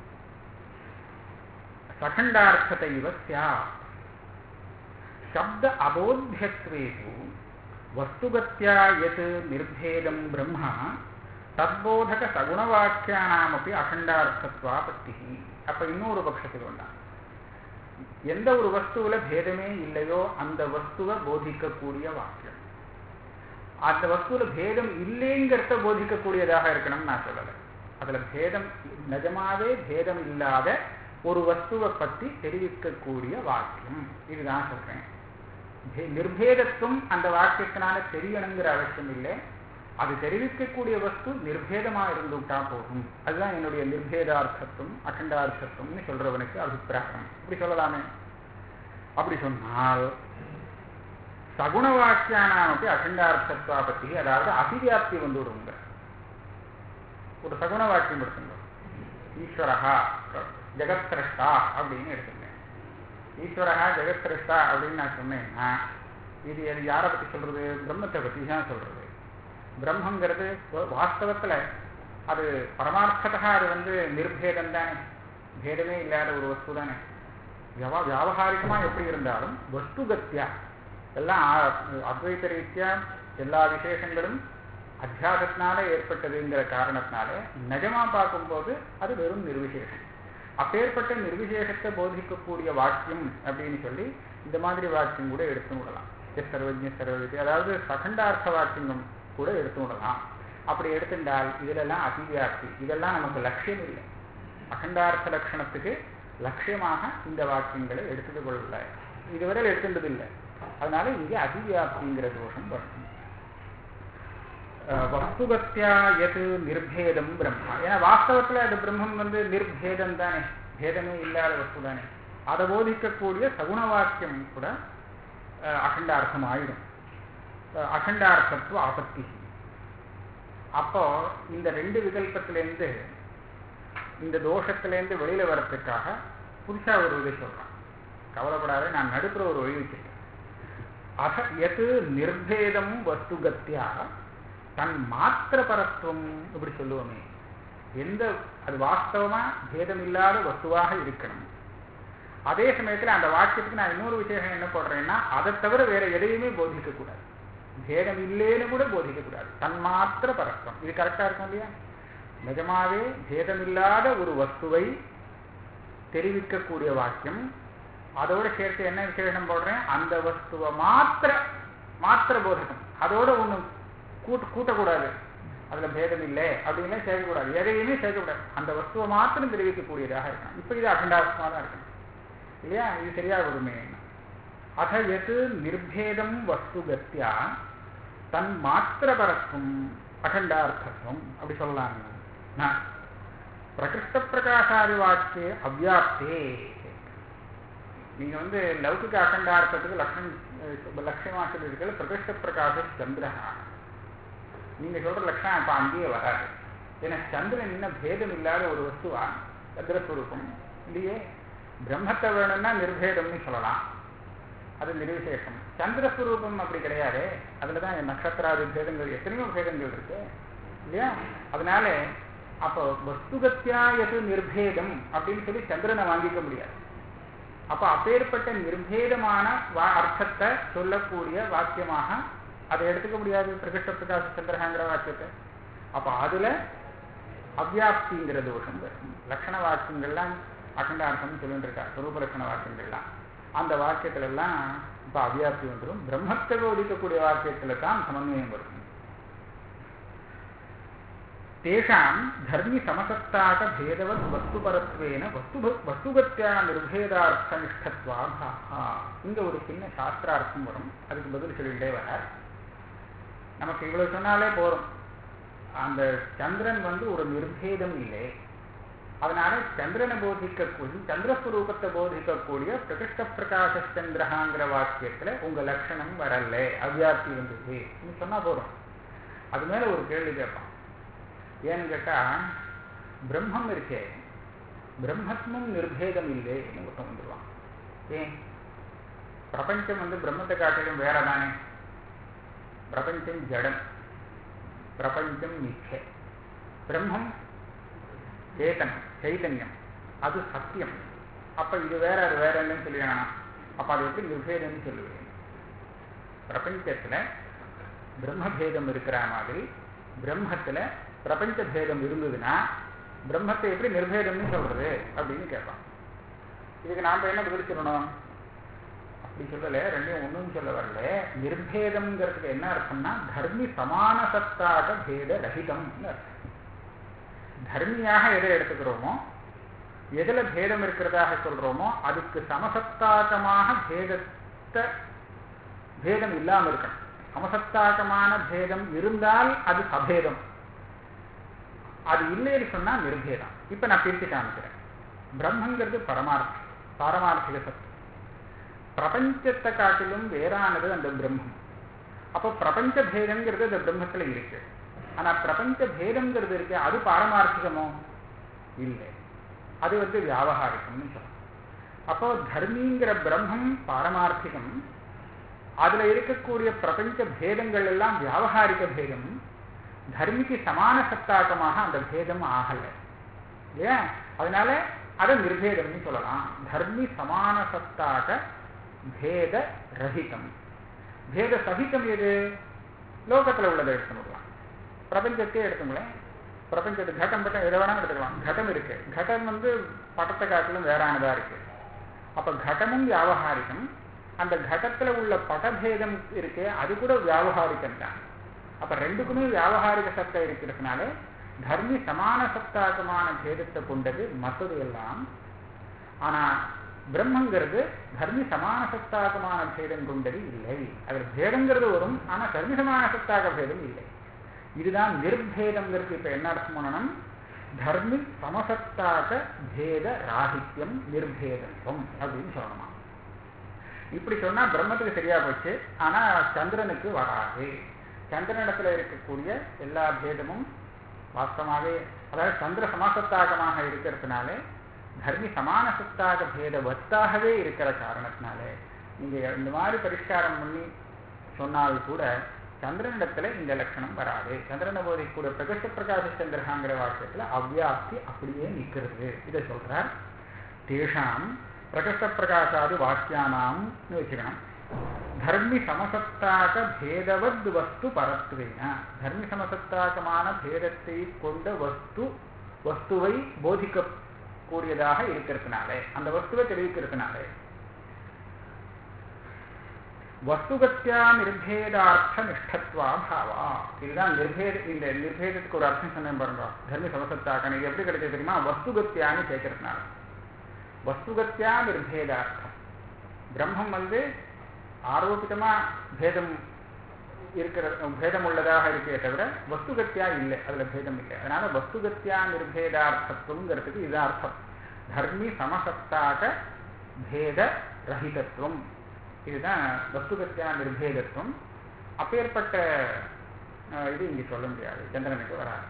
[SPEAKER 1] சகண்டார்த்தத்தை இவ சியா சப்த அபோத்தியத்வேது வஸ்துகத்யா யத் நிர்பேதம் பிரம்ம தத்போதக சகுணவாக்கியானாமப்பி அகண்டார்த்தத்வாபத்தி அப்ப இன்னொரு பட்சத்துக்கு வந்தான் எந்த ஒரு வஸ்துவில பேதமே இல்லையோ அந்த வஸ்துவை போதிக்கக்கூடிய வாக்கியம் அந்த வஸ்துவில பேதம் இல்லைங்கிறத போதிக்கக்கூடியதாக இருக்கணும்னு நான் சொல்லலை அதுல பேதம் நிஜமாவே பேதம் இல்லாத ஒரு வஸ்துவை பற்றி தெரிவிக்கக்கூடிய வாக்கியம் இதுதான் சொல்றேன் நிர்பேதத்துவம் அந்த வாக்கியத்தினால தெரியணுங்கிற அவசியம் இல்லை அது தெரிவிக்கக்கூடிய வஸ்து நிர்பேதமா இருந்துட்டா போகும் அதுதான் என்னுடைய நிர்பேதார்த்தத்துவம் அகண்டார்த்தத்துவம்னு சொல்றவனுக்கு அபிப்பிராயம் இப்படி சொல்லலாமே அப்படி சொன்னால் சகுண வாக்கியானாமப்பி அகண்டார்த்தத்துவா பற்றி அதாவது அதிவியாப்தி வந்து விடுங்க ஒரு சகுண வாக்கியம் எடுத்துங்க ஈஸ்வரகா ஜெகத்ரஷ்டா அப்படின்னு எடுத்துங்க ஈஸ்வரகா ஜெகத்ரஷ்டா அப்படின்னு நான் சொன்னேன்னா இது அது யாரை பற்றி சொல்றது பிரம்மத்தை பற்றி தான் சொல்றது பிரம்மங்கிறது வாஸ்தவத்துல அது பரமார்த்ததா அது வந்து நிர்பேதம் தானே பேதமே இல்லாத ஒரு வஸ்து தானே வியாப வியாபகாரிகமா எப்படி இருந்தாலும் வஸ்துகத்தியா எல்லாம் அத்வைத ரீதியா எல்லா விசேஷங்களும் அத்தியாசத்தினால ஏற்பட்டதுங்கிற காரணத்தினால நிஜமா பார்க்கும்போது அது வெறும் நிர்விசேஷம் அப்பேற்பட்ட நிர்விசேஷத்தை போதிக்கக்கூடிய வாக்கியம் அப்படின்னு சொல்லி இந்த மாதிரி வாக்கியம் கூட எடுத்து விடலாம் எஸ் சர்வஜ சர்வவிதி அதாவது சகண்டார்த்த வாக்கியம் கூட எடுத்து விடலாம் அப்படி எடுத்துட்டால் இதுலெல்லாம் அதிவியாப்தி இதெல்லாம் நமக்கு லட்சியம் இல்லை அகண்டார்த்த லட்சணத்துக்கு லட்சியமாக இந்த வாக்கியங்களை எடுத்துட்டு கொள்ளல இதுவரை எடுத்துட்டது இல்லை அதனால இங்கே அதிவியாப்திங்கிற தோஷம் வரும் அஹ், வஸ்துகத்தியா எது நிர்பேதம் பிரம்மா ஏன்னா வாஸ்தவத்துல அது பிரம்மம் வந்து நிர்பேதம் தானே பேதமே இல்லாத வஸ்து தானே அதை போதிக்கக்கூடிய சகுண வாக்கியம் கூட அஹ், அகண்டார்த்தம் ஆயிடும் அஹ், அகண்டார்த்தத்துவ ஆபத்தி அப்போ இந்த ரெண்டு விகல்பத்திலேருந்து இந்த தோஷத்திலேருந்து வெளியில வர்றதுக்காக புதுசா ஒரு இதை சொல்றான் கவலைப்படாத நான் நடுப்புற ஒரு வழி வச்சிருக்கேன் அக எது நிர்பேதம் வஸ்துகத்தியா தன் மாத்திர பரத்துவம் இப்படி சொல்லுவோமே எந்த அது வாஸ்தவமா பேதம் இல்லாத வஸ்துவாக இருக்கணும் அதே சமயத்துல அந்த வாக்கியத்துக்கு நான் இன்னொரு விசேஷம் என்ன போடுறேன்னா அதை தவிர வேற எதையுமே போதிக்க கூடாது பேதம் இல்லேன்னு கூட போதிக்க கூடாது தன் மாத்திர பரத்துவம் இது கரெக்டா இருக்கும் இல்லையா நிஜமாவே பேதமில்லாத ஒரு வஸ்துவை தெரிவிக்கக்கூடிய வாக்கியம் அதோட சேர்த்து என்ன விசேஷம் போடுறேன் அந்த வஸ்துவை மாத்திர மாத்திர போதகம் அதோட ஒண்ணு கூட்ட கூட்டக்கூடாது அதுல பேதம் இல்லை அப்படின்னு சேர்க்கக்கூடாது எதையுமே சேர்க்கக்கூடாது அந்த வஸ்துவை மாத்திரம் தெரிவிக்கக்கூடியதாக இருக்கணும் இப்ப இது அகண்டாசமா தான் இருக்கணும் இல்லையா இது சரியா வருமே அத எது நிர்பேதம் வஸ்துகத்தியா தன் மாத்திர பரத்துவம் அகண்டார்த்தத்துவம் அப்படி சொல்லலாம் நான் பிரகிருஷ்ட பிரகாசாதி வாக்கிய அவ்யாப்தே நீங்க வந்து லௌகிக அகண்டார்த்தத்துக்கு லட்சணம் லட்சியமா சொல்லியிருக்கிறது பிரகிருஷ்ட பிரகாச சந்திரஹா நீங்க சொல்ற லட்சணம் இப்ப அங்கேயே வராது ஏன்னா சந்திரன் இன்னும் பேதம் இல்லாத ஒரு வஸ்துவா சந்திரஸ்வரூபம் இல்லையே பிரம்மத்தை வேணும்னா நிர்பேதம்னு சொல்லலாம் அது நிர்விசேஷம் சந்திரஸ்வரூபம் அப்படி கிடையாது அதுலதான் நட்சத்திராதி பேதங்கள் எத்தனையோ பேதங்கள் இருக்கு இல்லையா அதனால அப்போ வஸ்துகத்தியா எது நிர்பேதம் அப்படின்னு சொல்லி சந்திரனை வாங்கிக்க முடியாது அப்ப அப்பேற்பட்ட நிர்பேதமான வா அர்த்தத்தை சொல்லக்கூடிய வாக்கியமாக அதை எடுத்துக்க முடியாது பிரகிருஷ்ட பிரகாச சந்திரகாங்கிற வாக்கியத்தை அப்ப அதுல அவ்யாப்திங்கிற தோஷம் வரும் லட்சண வாக்கியங்கள்லாம் அகண்டார்த்தம் சொல்லிட்டு இருக்கா சுரூப லட்சண வாக்கியங்கள்லாம் அந்த வாக்கியத்துல எல்லாம் இப்ப அவ்யாப்தி வந்துடும் பிரம்மத்தை போதிக்கக்கூடிய வாக்கியத்துல தான் சமன்வயம் வரும் தேஷாம் தர்மி சமசத்தாக பேதவத் வஸ்துபரத்வேன வஸ்து வஸ்துகத்தியா நிர்பேதார்த்த நிஷ்டத்வாபாஹா இங்க ஒரு சின்ன சாஸ்திரார்த்தம் வரும் அதுக்கு பதில் சொல்லிட்டே வர நமக்கு இவ்வளவு சொன்னாலே போறோம் அந்த சந்திரன் வந்து ஒரு நிர்பேதம் இல்லை அதனால சந்திரனை போதிக்கக்கூடிய சந்திரஸ்வரூபத்தை போதிக்கக்கூடிய பிரகிருஷ்ட பிரகாச சந்திரகாங்கிற வாக்கியத்துல உங்க லட்சணம் வரல அவ்யாப்தி வந்தது சொன்னா போறோம் அது மேல ஒரு கேள்வி கேட்பான் ஏன்னு கேட்டா பிரம்மம் இருக்கே பிரம்மத்மும் நிர்பேதம் இல்லைன்னு ஒருத்தன் வந்துடுவான் ஏன் பிரபஞ்சம் வந்து பிரம்மத்தை காட்டிலும் வேற தானே பிரபஞ்சம் ஜடம் பிரபஞ்சம் மிச்சை பிரம்மம் சேதனம் சைதன்யம் அது சத்தியம் அப்ப இது வேற அது வேற இல்லைன்னு சொல்லிடணும் அப்ப அது எப்படி நிர்பேதம்னு சொல்லுவேன் பிரபஞ்சத்துல பிரம்மபேதம் இருக்கிற மாதிரி பிரம்மத்துல பிரபஞ்ச பேதம் இருந்ததுன்னா பிரம்மத்தை எப்படி நிர்பேதம்னு சொல்றது அப்படின்னு கேட்பான் இதுக்கு நாம என்ன பதில் சொல்லணும் அப்படி சொல்லல ரெண்டையும் ஒண்ணும் சொல்ல வரல நிர்பேதம்ங்கிறதுக்கு என்ன அர்த்தம்னா தர்மி சமான சத்தாக பேத ரஹிதம்னு அர்த்தம் தர்மியாக எதை எடுத்துக்கிறோமோ எதுல பேதம் இருக்கிறதாக சொல்றோமோ அதுக்கு சமசத்தாகமாக பேதத்தை பேதம் இல்லாம இருக்கணும் சமசத்தாகமான பேதம் இருந்தால் அது சபேதம் அது இல்லைன்னு சொன்னா நிர்பேதம் இப்ப நான் பிரித்து காமிக்கிறேன் பிரம்மங்கிறது பரமார்த்தி பாரமார்த்திக சத்து பிரபஞ்சத்தை காட்டிலும் வேறானது அந்த பிரம்மம் அப்போ பிரபஞ்ச பேதங்கிறது அந்த பிரம்மத்துல இருக்கு ஆனா பிரபஞ்ச பேதம்ங்கிறது இருக்கு அது பாரமார்த்திகமோ இல்லை அது வந்து வியாபகாரிகம்னு சொல்லலாம் அப்போ தர்மிங்கிற பிரம்மம் பாரமார்த்திகம் அதுல இருக்கக்கூடிய பிரபஞ்ச பேதங்கள் எல்லாம் வியாபகாரிக பேதம் தர்மிக்கு சமான சத்தாக்கமாக அந்த பேதம் ஆகல இல்லையா அதனால அதை நிர்பேதம்னு சொல்லலாம் தர்மி சமான சத்தாக பேத ரஹிதம் பேத சகிதம் எது லோகத்துல உள்ளதை எடுத்துக்கலாம் பிரபஞ்சத்தையே எடுத்துங்களேன் பிரபஞ்சத்து கட்டம் பட்டம் எதை வேணாலும் எடுத்துக்கலாம் கட்டம் இருக்கு கட்டம் வந்து பட்டத்தை காட்டிலும் வேறானதா இருக்கு அப்ப கடமும் வியாபகாரிகம் அந்த கடத்துல உள்ள படபேதம் இருக்கே அது கூட வியாபகாரிகம் தான் அப்ப ரெண்டுக்குமே வியாபகாரிக சத்தை இருக்கிறதுனால தர்மி சமான சத்தாகமான பேதத்தை கொண்டது மற்றது எல்லாம் ஆனா பிரம்மங்கிறது தர்மி சமான சத்தாகமான பேதம் கொண்டது இல்லை அதில் பேதங்கிறது வரும் ஆனா தர்மி சமான சத்தாக பேதம் இல்லை இதுதான் நிர்பேதங்கிறது இப்ப என்ன அர்த்தம் பண்ணணும் தர்மி சமசத்தாக பேத ராகித்யம் நிர்பேதத்துவம் அப்படின்னு சொல்லணுமா இப்படி சொன்னா பிரம்மத்துக்கு சரியா போச்சு ஆனா சந்திரனுக்கு வராது சந்திரனிடத்துல இருக்கக்கூடிய எல்லா பேதமும் வாஸ்தவமாகவே அதாவது சந்திர சமாசத்தாகமாக இருக்கிறதுனால தர்மி சமான சத்தாக பேத வத்தாகவே இருக்கிற காரணத்தினாலே நீங்க இந்த மாதிரி பரிஷ்காரம் பண்ணி சொன்னால் கூட சந்திரனிடத்துல இந்த லட்சணம் வராது சந்திரனை போதிக்கூடிய பிரகச பிரகாச சந்திரகாங்கிற வாக்கியத்துல அவ்வியாப்தி அப்படியே நிற்கிறது இதை சொல்றார் தேஷாம் பிரகச பிரகாசாதி வாக்கியானாம்னு வச்சுக்கணும் தர்மி சமசத்தாக பேதவத் வஸ்து பரத்துவேன தர்மி சமசத்தாகமான பேதத்தை கொண்ட வஸ்து வஸ்துவை போதிக்கக்கூடியதாக இருக்கிறதுனாலே அந்த வஸ்துவை தெரிவிக்கிறதுனாலே வஸ்துகத்தியா நிர்பேதார்த்த நிஷ்டத்வா பாவா இதுதான் நிர்பேத இந்த நிர்பேதத்துக்கு ஒரு அர்த்தம் சொன்னேன் பாருங்க தர்மி சமசத்தாக்கன் இது எப்படி கிடைச்சது தெரியுமா வஸ்துகத்தியான்னு கேட்கறதுனால வஸ்துகத்தியா நிர்பேதார்த்தம் பிரம்மம் வந்து ஆரோபிதமா பேதம் இருக்கிற பேதம் உள்ளதாக இருக்கே தவிர வஸ்துகத்தியா இல்லை அதுல பேதம் இல்லை அதனால வஸ்துகத்தியா நிர்பேதார்த்தத்துவங்கிறதுக்கு இது அர்த்தம் தர்மி சமசத்தாக பேத ரஹிதத்துவம் இதுதான் வஸ்துகத்தியா நிர்பேதத்துவம் அப்பேற்பட்ட இது இங்கே சொல்ல முடியாது சந்திரனுக்கு வராது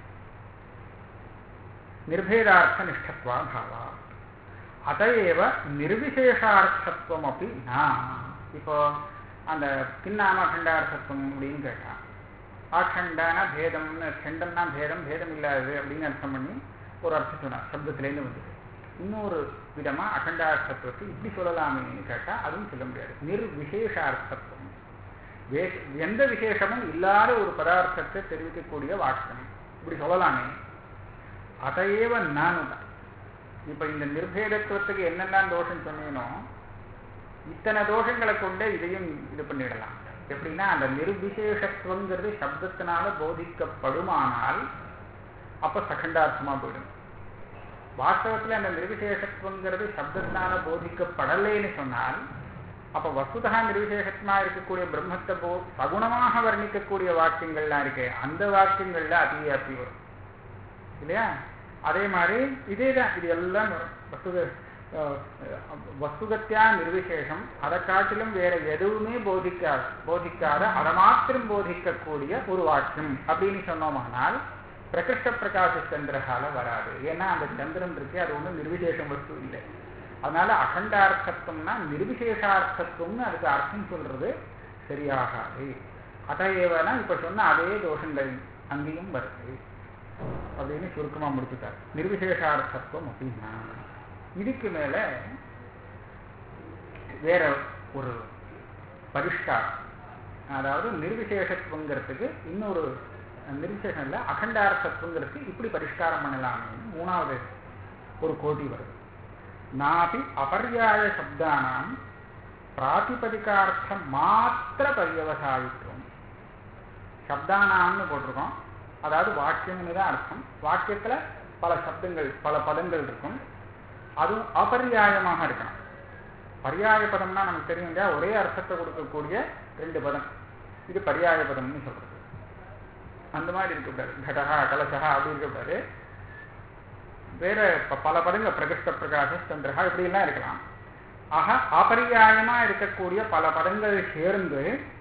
[SPEAKER 1] நிர்பேதார்த்த நிஷ்டத்வா பாவா அதையேவ நிர்விசேஷார்த்தத்துவம் அப்படி நான் இப்போ அந்த பின்னாம அகண்டார்த்தத்துவம் அப்படின்னு கேட்டான் ஆகண்டான பேதம்னு கண்டம்னா பேதம் பேதம் இல்லாதது அப்படின்னு அர்த்தம் பண்ணி ஒரு அர்த்தம் சொன்னார் சப்தத்திலேருந்து வந்தது இன்னொரு விதமா அகண்டார்த்தத்துவத்தை இப்படி சொல்லலாமேன்னு கேட்டா அதுவும் சொல்ல முடியாது நிர்விசேஷார்த்தத்துவம் வே எந்த விசேஷமும் இல்லாத ஒரு பதார்த்தத்தை தெரிவிக்கக்கூடிய வாக்கியம் இப்படி சொல்லலாமே அதையேவ நானும் இப்ப இந்த நிர்பேதத்துவத்துக்கு என்னென்ன தோஷம் சொன்னேனோ இத்தனை தோஷங்களை கொண்டே இதையும் இது பண்ணிடலாம் எப்படின்னா அந்த நிர்விசேஷத்துவங்கிறது சப்தத்தினால போதிக்கப்படுமானால் அப்ப சகண்டார்த்தமா போயிடும் வாஸ்தவத்துல அந்த நிர்விசேஷத்துவங்கிறது சப்தத்தினால போதிக்கப்படலைன்னு சொன்னால் அப்ப வஸ்துதா நிர்விசேஷமா இருக்கக்கூடிய பிரம்மத்தை போ சகுணமாக வர்ணிக்கக்கூடிய வாக்கியங்கள்லாம் இருக்கு அந்த வாக்கியங்கள்ல அதிவியாப்தி வரும் இல்லையா அதே மாதிரி இதே தான் இது எல்லாம் வரும் வஸ்துக வஸ்துகத்தியா நிர்விசேஷம் அதை காட்டிலும் வேற எதுவுமே போதிக்காத போதிக்காத அதை மாத்திரம் போதிக்கக்கூடிய ஒரு வாக்கியம் அப்படின்னு சொன்னோமானால் பிரகிருஷ்ட பிரகாச சந்திரகால வராது ஏன்னா அந்த சந்திரன் இருக்கு அது ஒன்றும் நிர்விசேஷம் வஸ்து இல்லை அதனால அகண்டார்த்தத்துவம்னா நிர்விசேஷார்த்தத்துவம்னு அதுக்கு அர்த்தம் சொல்றது சரியாகாது அதையேவனா இப்ப சொன்ன அதே தோஷங்கள் அங்கேயும் வருது அப்படின்னு சுருக்கமா முடிச்சுட்டார் நிர்விசேஷார்த்தத்துவம் அப்படின்னா இதுக்கு மேல வேற ஒரு பரிஷ்காரம் அதாவது நிர்விசேஷத்துவங்கிறதுக்கு இன்னொரு நிர்விசேஷம் இல்லை அகண்டார்த்தத்துவங்கிறதுக்கு இப்படி பரிஷ்காரம் பண்ணலாமே மூணாவது ஒரு கோட்டி வருது நாபி அபர்யாய சப்தானாம் பிராதிபதிகார்த்தம் மாத்திர பரியவசாயித்துவம் சப்தானாம்னு போட்டிருக்கோம் அதாவது வாக்கியம்னு தான் அர்த்தம் வாக்கியத்துல பல சப்தங்கள் பல பதங்கள் இருக்கும் அதுவும் அபரியாயமாக இருக்கணும் பரியாய பதம்னா நமக்கு தெரியும் இல்லையா ஒரே அர்த்தத்தை கொடுக்கக்கூடிய ரெண்டு பதம் இது பரியாய பதம்னு சொல்றது அந்த மாதிரி இருக்கக்கூடாது கடகா கலசகா அப்படி இருக்கக்கூடாது வேற பல பதங்கள் பிரகிருஷ்ட பிரகாச சந்திரகா இப்படி எல்லாம் இருக்கலாம் ஆக அபரியாயமா இருக்கக்கூடிய பல பதங்கள் சேர்ந்து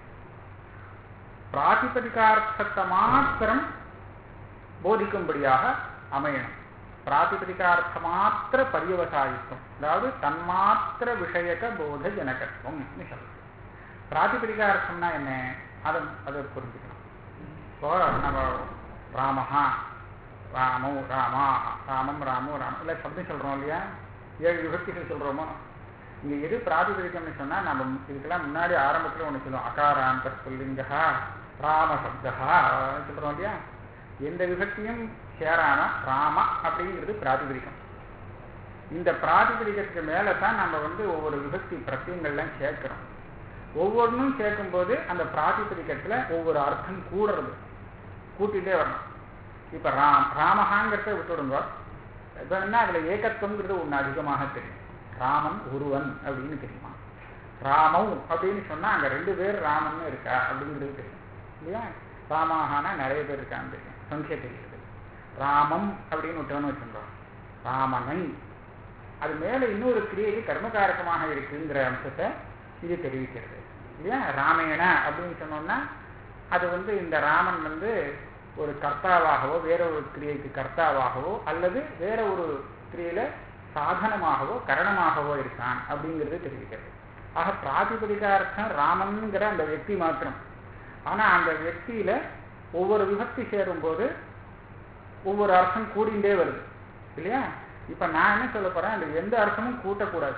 [SPEAKER 1] பிராதிபதிகார்த்தத்தை மாத்திரம் போதிக்கும்படியாக அமையணும் பிராதிபதிகார்த்த மாத்திர பரியவசாயித்துவம் அதாவது தன்மாத்திர விஷயக போத ஜனகத்துவம் சொல்றது பிராதிபதிகார்த்தம்னா என்ன அதை அதை புரிஞ்சுக்கணும் இப்போ நம்ம ராமஹா ராமோ ராமா ராமம் ராமோ ராம இல்லை சப்தம் சொல்றோம் இல்லையா ஏழு விபக்திகள் சொல்றோமோ இங்க எது பிராதிபதிக்கம்னு சொன்னா நம்ம இதுக்கெல்லாம் முன்னாடி ஆரம்பத்துல ஒண்ணு சொல்லுவோம் அகாராந்த புல்லிங்கா ராம சப்தா சொல்றோம் இல்லையா எந்த விபக்தியும் சேராம ராம அப்படிங்கிறது பிராதிபதிக்கம் இந்த பிராதிபதிக்கத்துக்கு மேல தான் நம்ம வந்து ஒவ்வொரு விபக்தி பிரத்தியங்கள்லாம் சேர்க்கிறோம் ஒவ்வொன்றும் சேர்க்கும்போது அந்த பிராதிபதிக்கத்துல ஒவ்வொரு அர்த்தம் கூடுறது கூட்டிகிட்டே வரணும் இப்ப ராம் ராமஹாங்கிறத விட்டுடுங்க இப்போ என்ன அதுல ஏகத்துவங்கிறது ஒண்ணு அதிகமாக தெரியும் ராமன் ஒருவன் அப்படின்னு தெரியுமா ராமம் அப்படின்னு சொன்னா அங்க ரெண்டு பேர் ராமன் இருக்கா அப்படிங்கிறது தெரியும் இல்லையா ராமாகானா நிறைய பேர் இருக்காங்க தெரியும் சங்கிய தெரியுது ராமம் அப்படின்னு விட்டோன்னு வச்சுருந்தோம் ராமனை அது மேலே இன்னொரு கிரியைக்கு கர்மகாரகமாக இருக்குங்கிற அம்சத்தை இது தெரிவிக்கிறது இல்லையா ராமேண அப்படின்னு சொன்னோம்னா அது வந்து இந்த ராமன் வந்து ஒரு கர்த்தாவாகவோ வேற ஒரு கிரியைக்கு கர்த்தாவாகவோ அல்லது வேற ஒரு கிரியையில சாதனமாகவோ கரணமாகவோ இருக்கான் அப்படிங்கிறது தெரிவிக்கிறது ஆக பிராதிபதிகார்த்தம் ராமன்கிற அந்த வெக்தி மாத்திரம் ஆனா அந்த வெக்தியில ஒவ்வொரு விபக்தி சேரும்போது ஒவ்வொரு அர்த்தம் கூடிண்டே வருது இல்லையா இப்ப நான் என்ன சொல்ல போறேன் அந்த எந்த அர்த்தமும் கூட்டக்கூடாது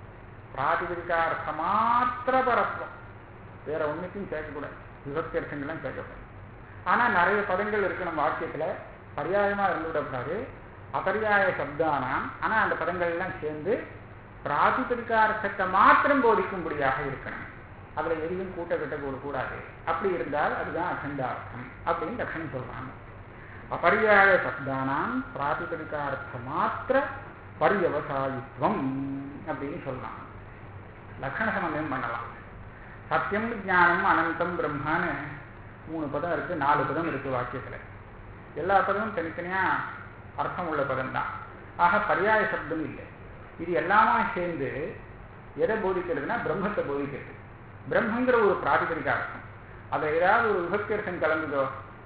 [SPEAKER 1] பிராதிபதிகார்த்த மாத்திர பரத்துவம் வேற ஒன்றுத்தையும் சேர்க்கக்கூடாது விபக்தி அர்த்தங்கள்லாம் சேர்க்கக்கூடாது ஆனா நிறைய பதங்கள் இருக்கு நம்ம வாக்கியத்துல பரியாயமா இருந்துவிடக்கூடாது அபரியாய சப்தானாம் ஆனா அந்த பதங்கள் எல்லாம் சேர்ந்து பிராதிபதிகார்த்தத்தை மாத்திரம் போதிக்கும்படியாக இருக்கணும் அதுல எதையும் கூட்ட கிட்ட கூடாது அப்படி இருந்தால் அதுதான் அகண்டார்த்தம் அப்படின்னு லட்சணம் சொல்றாங்க அபரியாய சப்தானாம் பிராதிபதிகார்த்த மாத்திர பரியவசாயித்வம் அப்படின்னு சொல்லலாம் லக்ஷண சம்பந்தம் பண்ணலாம் சத்தியம் ஞானம் அனந்தம் பிரம்மான்னு மூணு பதம் இருக்கு நாலு பதம் இருக்கு வாக்கியத்துல எல்லா பதமும் தனித்தனியா அர்த்தம் உள்ள பதம் தான் ஆக பரியாய சப்தம் இல்லை இது எல்லாமா சேர்ந்து எதை போதிக்கிறதுனா பிரம்மத்தை போதிக்கிறது பிரம்மங்கிற ஒரு பிராதிபதிக அர்த்தம் அதை ஏதாவது ஒரு விபக்தியர்த்தம் கலந்துதோ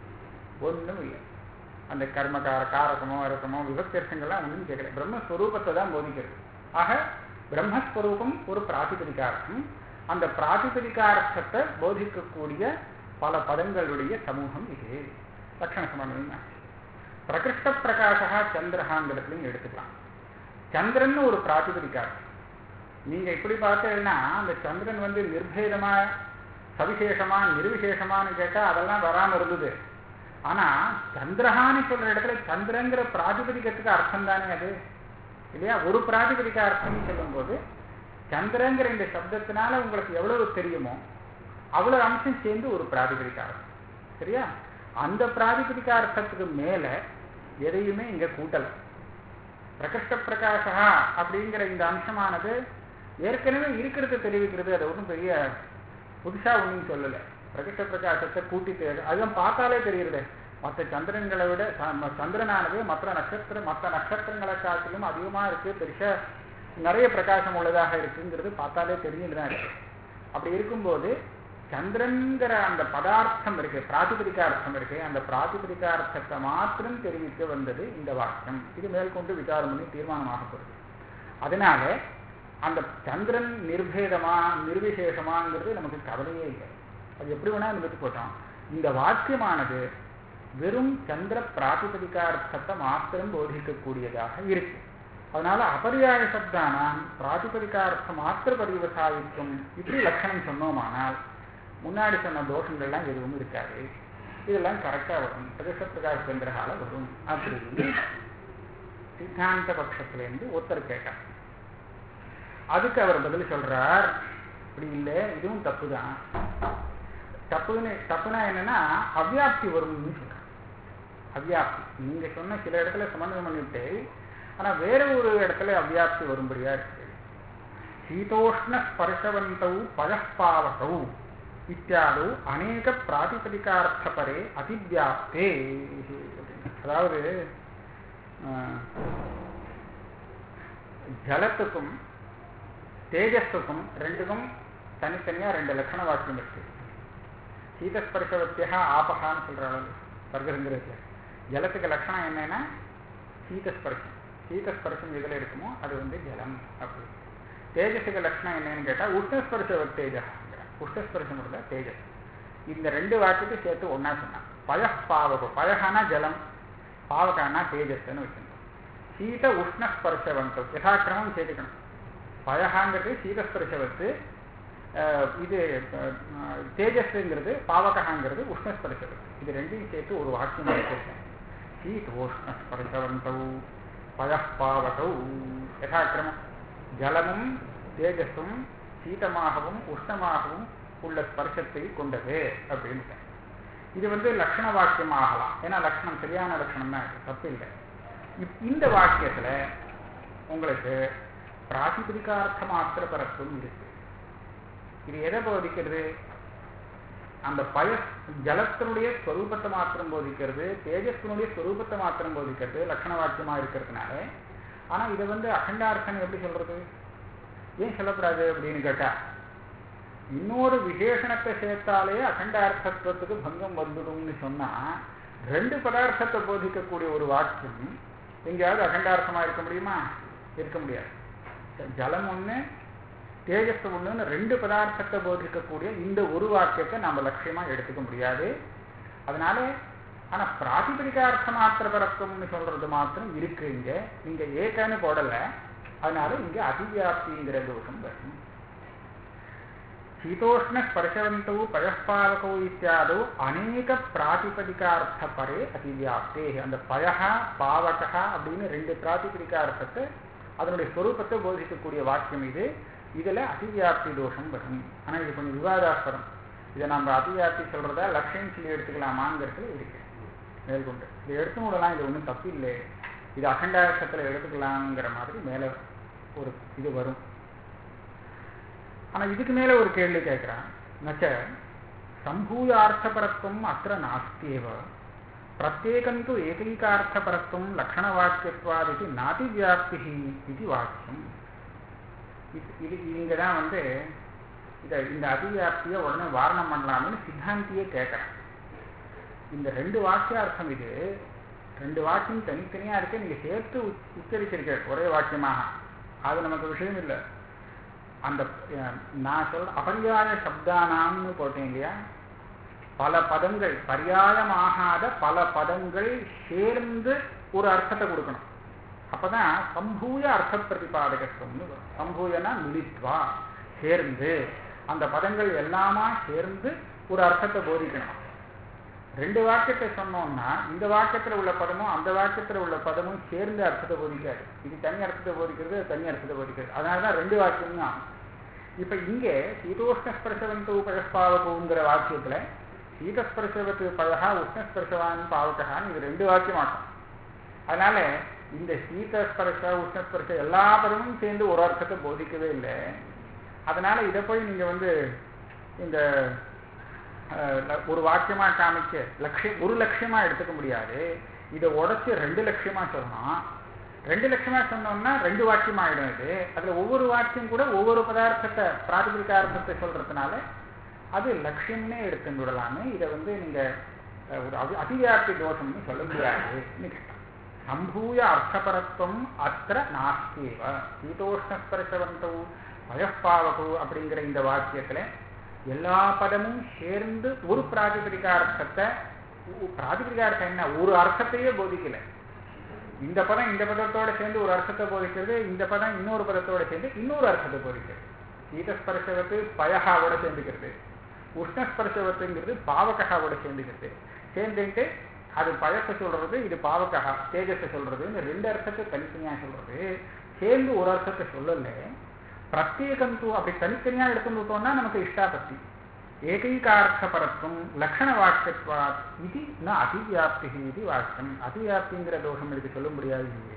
[SPEAKER 1] ஒன்றும் இல்லை அந்த கர்மகார காரகமோ அரக்கமோ விபக்தியர்த்தங்கள்லாம் ஒன்றும் கேட்கல பிரம்மஸ்வரூபத்தை தான் போதிக்கிறது ஆக பிரம்மஸ்வரூபம் ஒரு பிராதிபதிகார்த்தம் அந்த பிராதிபதிகார்த்தத்தை போதிக்கக்கூடிய பல பதங்களுடைய சமூகம் இது லட்சண சமன்வயம் பிரகிருஷ்ட பிரகாசா சந்திரஹாங்கிறதுலையும் எடுத்துக்கலாம் சந்திரன் ஒரு பிராதிபதிகார்த்தம் நீங்க இப்படி பார்த்தீங்கன்னா அந்த சந்திரன் வந்து நிர்பேதமா சவிசேஷமா நிர்விசேஷமான்னு கேட்டா அதெல்லாம் வராம இருந்தது ஆனா சந்திரஹான்னு சொல்ற இடத்துல சந்திரங்கிற பிராதிபதிகத்துக்கு அர்த்தம் தானே அது இல்லையா ஒரு பிராதிபதிக அர்த்தம் சொல்லும்போது சந்திரங்கிற இந்த சப்தத்தினால உங்களுக்கு எவ்வளவு தெரியுமோ அவ்வளவு அம்சம் சேர்ந்து ஒரு பிராதிபதிக அர்த்தம் சரியா அந்த பிராதிபதிக அர்த்தத்துக்கு மேல எதையுமே இங்க கூட்டல பிரகிருஷ்ட பிரகாசா அப்படிங்கிற இந்த அம்சமானது ஏற்கனவே இருக்கிறத தெரிவிக்கிறது அது ஒன்றும் பெரிய புதுசா ஒன்றும் சொல்லலை பிரகிருஷ்ட பிரகாசத்தை கூட்டி தேவை அதுவும் பார்த்தாலே தெரியுது மற்ற சந்திரன்களை விட சந்திரனானது மற்ற நட்சத்திர மற்ற நட்சத்திரங்களை காட்டிலும் அதிகமா இருக்கு பெருசா நிறைய பிரகாசம் உள்ளதாக இருக்குங்கிறது பார்த்தாலே தெரிஞ்சுதான் இருக்கு அப்படி இருக்கும்போது சந்திரன்கிற அந்த பதார்த்தம் இருக்கு பிராதிபதிகார்த்தம் இருக்கு அந்த பிராதிபதிகார்த்தத்தை மாத்திரம் தெரிவிக்க வந்தது இந்த வாக்கியம் இது மேற்கொண்டு விசாரம் பண்ணி தீர்மானமாக போகுது அதனால அந்த சந்திரன் நிர்பேதமா நிர்விசேஷமாங்கிறது நமக்கு கவலையே இல்லை அது எப்படி வேணா நிறுத்தி போட்டோம் இந்த வாக்கியமானது வெறும் சந்திர பிராதிபதிகார்த்தத்தை மாத்திரம் போதிக்கக்கூடியதாக இருக்கு அதனால அபரியாய சப்தானாம் பிராதிபதிகார்த்த மாத்திர பரிவசாயிக்கும் இப்படி லட்சணம் சொன்னோமானால் முன்னாடி சொன்ன தோஷங்கள்லாம் எதுவும் இருக்காது இதெல்லாம் கரெக்டா வரும் பிரதேச பிரகாஷ் சந்திரகால வரும் அப்படின்னு சித்தாந்த பட்சத்திலேருந்து ஒருத்தர் கேட்டார் அதுக்கு அவர் பதில் சொல்றார் இப்படி இல்லை இதுவும் தப்பு தான் தப்புன்னு தப்புனா என்னன்னா அவ்வியாப்தி வரும்னு சொல்றார் அவ்வியாப்தி நீங்க சொன்ன சில இடத்துல சமன்வயம் பண்ணிவிட்டு ஆனா வேற ஒரு இடத்துல அவ்வியாப்தி வரும்படியா இருக்கு சீதோஷ்ண ஸ்பர்ஷவந்தௌ பழப்பாவகௌ இத்தியாதோ அநேக பிராதிபதிகார்த்தபரே அதிவியாப்தே அதாவது ஜலத்துக்கும் தேஜஸுக்கும் ரெண்டுக்கும் தனித்தனியா ரெண்டு லட்சண வாக்கியம் இருக்கு சீதஸ்பர்ஷவத்தியா ஆபகான்னு சொல்ற அளவு வர்க்கங்கிறது ஜலத்துக்கு லட்சணம் என்னன்னா சீதஸ்பர்ஷம் சீதஸ்பர்ஷம் எதுல இருக்குமோ அது வந்து ஜலம் அப்படி தேஜஸுக்கு லட்சணம் என்னன்னு கேட்டா உஷ்ணஸ்பர்ஷ தேஜஸ் உஷ்ணஸ்பர்ஷம் உள்ள தேஜஸ் இந்த ரெண்டு வாக்கியத்தை சேர்த்து ஒன்னா சொன்னான் பழ பாவகம் பழகானா ஜலம் பாவகானா தேஜஸ்ன்னு வச்சிருந்தோம் சீத உஷ்ணஸ்பர்ஷவந்தம் யதாக்கிரமம் சேர்த்துக்கணும் பழகாங்கிறது சீதஸ்பர்ஷவத்து இது தேஜஸ்ங்கிறது பாவகாங்கிறது உஷ்ணஸ்பர்ஷவத்து இது ரெண்டையும் சேர்த்து ஒரு வாக்கியம் வச்சிருக்கேன் சீதோஷ்ணஸ்பர்ஷவந்தௌ பழப்பாவகௌ யதாக்கிரமம் ஜலமும் தேஜஸும் சீதமாகவும் உஷ்ணமாகவும் உள்ள ஸ்பர்ஷத்தை கொண்டது அப்படின்னு இது வந்து லட்சண வாக்கியம் ஆகலாம் ஏன்னா லட்சணம் சரியான லட்சணம் தான் தப்பு இல்லை இந்த வாக்கியத்துல உங்களுக்கு பிராதிபதிகார்த்த மாத்திர பரத்துவம் இருக்கு இது எதை போதிக்கிறது அந்த பய ஜலத்தினுடைய ஸ்வரூபத்தை மாத்திரம் போதிக்கிறது தேஜஸ்வனுடைய ஸ்வரூபத்தை மாத்திரம் போதிக்கிறது லட்சண வாக்கியமா இருக்கிறதுனால ஆனா இதை வந்து அகண்டார்த்தம் எப்படி சொல்றது ஏன் சொல்லக்கூடாது அப்படின்னு கேட்டா இன்னொரு விசேஷணத்தை சேர்த்தாலே அகண்டார்த்தத்துவத்துக்கு பங்கம் வந்துடும்னு சொன்னா ரெண்டு பதார்த்தத்தை போதிக்கக்கூடிய ஒரு வாக்கியம் எங்கேயாவது அகண்டார்த்தமா இருக்க முடியுமா இருக்க முடியாது ஜலம் ஒண்ணு தேஜஸ் ஒண்ணுன்னு ரெண்டு பதார்த்தத்தை போதிக்கக்கூடிய இந்த ஒரு வாக்கியத்தை நாம லட்சியமா எடுத்துக்க முடியாது அதனால ஆனா பிராதிபதிகார்த்த மாத்திர பரத்துவம்னு சொல்றது மாத்திரம் இருக்கு இங்க நீங்க ஏக்கன்னு போடல அதனால இங்க அதிவியாப்திங்கிற தோஷம் வரும் शीतोष्ण स्पर्शवन्तौ पयःपावकौ इत्यादौ अनेक प्रातिपदिकार्थ परे அதிவியாப்தே அந்த பயஹா பாவகா அப்படின்னு ரெண்டு பிராதிபதிகார்த்தத்தை அதனுடைய ஸ்வரூபத்தை போதிக்கக்கூடிய வாக்கியம் இது இதுல அதிவியாப்தி தோஷம் வரும் ஆனா இது கொஞ்சம் விவாதாஸ்பதம் இதை நம்ம அதிவியாப்தி சொல்றதா லட்சியம் சொல்லி எடுத்துக்கலாமாங்கிறது இருக்கு மேற்கொண்டு இதை எடுத்து விடலாம் இது ஒன்றும் தப்பு இல்லை இது அகண்டாசத்துல எடுத்துக்கலாங்கிற மாதிரி மேல ஒரு இது வரும் ஆனா இதுக்கு மேல ஒரு கேள்வி கேட்கிறான் நச்ச சம்பூயார்த்தபரத்துவம் அத்த நாஸ்தியேவ பிரத்யேகந்து ஏகைகார்த்தபரத்துவம் லக்ஷணவாக்கியத்வாதிக்கு நாதிவியாப்தி இது வாக்கியம் இது இங்க தான் வந்து இதை இந்த அதிவியாப்தியை உடனே வாரணம் பண்ணலாம்னு சித்தாந்தியே கேட்குறேன் இந்த ரெண்டு வாக்கியார்த்தம் இது ரெண்டு வாக்கியம் தனித்தனியா இருக்கு நீங்க சேர்த்து உச்சரிச்சிருக்க ஒரே வாக்கியமாக அது நமக்கு விஷயம் இல்லை அந்த நான் சொல்ற அபரியாய சப்தானாம்னு போட்டேன் இல்லையா பல பதங்கள் பரியாயமாகாத பல பதங்கள் சேர்ந்து ஒரு அர்த்தத்தை கொடுக்கணும் அப்பதான் சம்பூய அர்த்த பிரதிபாதகத்துவம்னு வரும் சம்பூயனா மிலித்வா சேர்ந்து அந்த பதங்கள் எல்லாமா சேர்ந்து ஒரு அர்த்தத்தை போதிக்கணும் ரெண்டு வாக்கியத்தை சொன்னோம்னா இந்த வாக்கியத்துல உள்ள பதமும் அந்த வாக்கியத்துல உள்ள பதமும் சேர்ந்து அர்த்தத்தை போதிக்காது இது தனி அர்த்தத்தை போதிக்கிறது தனி அர்த்தத்தை போதிக்கிறது அதனாலதான் ரெண்டு வாக்கியம் தான் இப்ப இங்கே சீதோஷ்ணஸ்பர்சவந்து பழப்பாவகுங்கிற வாக்கியத்துல சீதஸ்பர்சவத்து பழகா உஷ்ணஸ்பர்சவான் பாவகான்னு இது ரெண்டு வாக்கியம் ஆகும் அதனால இந்த சீதஸ்பர்ஷ உஷ்ணஸ்பர்ஷ எல்லா பதமும் சேர்ந்து ஒரு அர்த்தத்தை போதிக்கவே இல்லை அதனால இதை போய் நீங்க வந்து இந்த ஒரு வாக்கியமா காமிக்க லட்சியம் ஒரு லட்சியமா எடுத்துக்க முடியாது இதை உடச்சி ரெண்டு லட்சியமா சொல்லணும் ரெண்டு லட்சமா சொன்னோம்னா ரெண்டு வாக்கியம் ஆயிடும் இது அதுல ஒவ்வொரு வாக்கியம் கூட ஒவ்வொரு பதார்த்தத்தை பிராதிபிகார்த்தத்தை சொல்றதுனால அது லட்சியம்னே எடுத்து விடலாமே இதை வந்து நீங்க ஒரு அதி அதிவியாப்தி தோஷம்னு சொல்ல முடியாது சம்பூய அர்த்தபரத்துவம் அத்த நாஸ்தியவ சீதோஷ்ணஸ்பர்சவந்தோ பயப்பாவகோ அப்படிங்கிற இந்த வாக்கியத்துல எல்லா பதமும் சேர்ந்து ஒரு பிராதிபதிகார்த்தத்தை பிராதிபதிகார்த்தம் என்ன ஒரு அர்த்தத்தையே போதிக்கல இந்த பதம் இந்த பதத்தோட சேர்ந்து ஒரு அர்த்தத்தை போதிக்கிறது இந்த பதம் இன்னொரு பதத்தோட சேர்ந்து இன்னொரு அர்த்தத்தை போதிக்கிறது சீதஸ்பர்சவத்து பயகாவோட சேர்ந்துக்கிறது உஷ்ணஸ்பர்சவத்துங்கிறது பாவககாவோட சேர்ந்துக்கிறது சேர்ந்துட்டு அது பயத்தை சொல்றது இது பாவகா தேஜஸை சொல்றதுன்னு ரெண்டு அர்த்தத்தை தனித்தனியா சொல்றது சேர்ந்து ஒரு அர்த்தத்தை சொல்லல பிரத்யேகந்து அப்படி தனித்தனியா எடுத்துட்டோம்னா நமக்கு இஷ்டாபத்தி ஏகைகார்த்தபரத்துவம் லக்ஷணவாக்கியத்வாத் இது ந அதிவியாப்தி இது வாக்கியம் அதிவியாப்திங்கிற தோஷம் இதுக்கு சொல்ல முடியாது இங்கே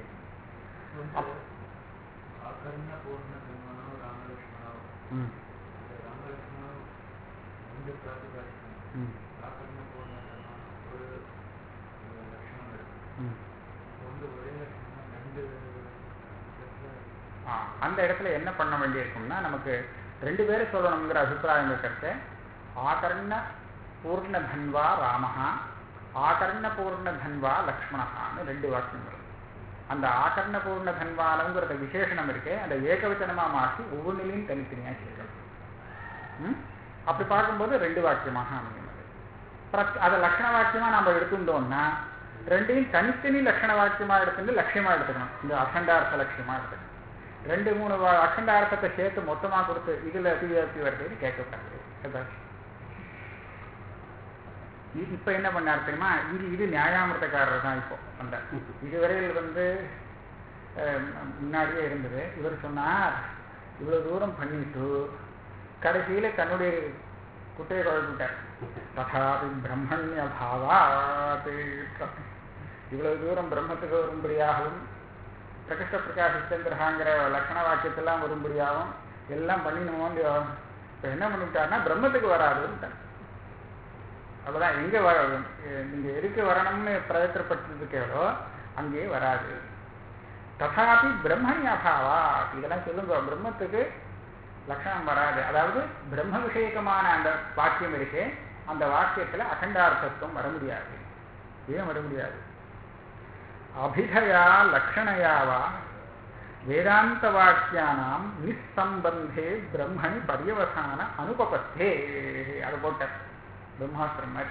[SPEAKER 1] ம் ம் ம் அந்த இடத்துல என்ன பண்ண வேண்டியிருக்கும்னா நமக்கு ரெண்டு பேரும் சொல்லணுங்கிற அபிப்பிராயம் இருக்கிறது ஆகர்ண பூர்ணதன்வா ராமஹா ஆகர்ண பூர்ணதன்வா லக்ஷ்மணஹான்னு ரெண்டு வாக்கியம் வரும் அந்த ஆகர்ண பூர்ணதன்வானங்கிறத விசேஷனம் இருக்கு அந்த ஏகவச்சனமா மாற்றி ஒவ்வொன்றிலையும் தனித்தனியா சேர்க்கணும் அப்படி பார்க்கும்போது ரெண்டு வாக்கியமாக அமைகிறது அதை லட்சண வாக்கியமா நம்ம எடுத்துட்டோம்னா ரெண்டையும் தனித்தனி லட்சண வாக்கியமா எடுத்துட்டு லட்சியமா எடுத்துக்கணும் இந்த அகண்டார்த்த லட்சியமா எடுத்துக்கணும் ரெண்டு மூணு அகண்டார்த்தத்தை சேர்த்து மொத்தமா கொடுத்து இதுல அதிவியாப்தி வருதுன்னு கேட்கக்கூடாது இப்ப என்ன பண்ணாரு தெரியுமா இது இது நியாயாமிரதக்காரர் தான் இப்போ அந்த இதுவரையில் வந்து முன்னாடியே இருந்தது இவர் சொன்னார் இவ்வளவு தூரம் பண்ணிட்டு கடைசியில தன்னுடைய குட்டையை குழப்பிட்டார் ததாபி பிரம்மண்ய பாவாத் இவ்வளவு தூரம் பிரம்மத்துக்கு வரும்படியாகவும் பிரகிருஷ்ட பிரகாசிச்சந்திரகாங்கிற லக்ஷண வாக்கியத்தெல்லாம் வரும்படியாகவும் எல்லாம் பண்ணினோம் இப்போ என்ன பண்ணிவிட்டாருன்னா பிரம்மத்துக்கு வராதுன்ட்டார் அவ்வளவுதான் எங்க வர நீங்க எதுக்கு வரணும்னு பிரயத்தனப்பட்டிருக்கீங்களோ அங்கேயே வராது ததாபி பிரம்மணி அபாவா இதெல்லாம் சொல்லுங்க பிரம்மத்துக்கு லட்சணம் வராது அதாவது பிரம்ம விஷயகமான அந்த வாக்கியம் இருக்கு அந்த வாக்கியத்துல அகண்டார்த்தத்துவம் வர முடியாது ஏன் வர முடியாது அபிதயா லக்ஷணையாவா வேதாந்த வாக்கியானாம் நிசம்பந்தே பிரம்மணி பரியவசான அனுபபத்தே அது போட்ட பிரம்மாஸ்திரம் மாதிரி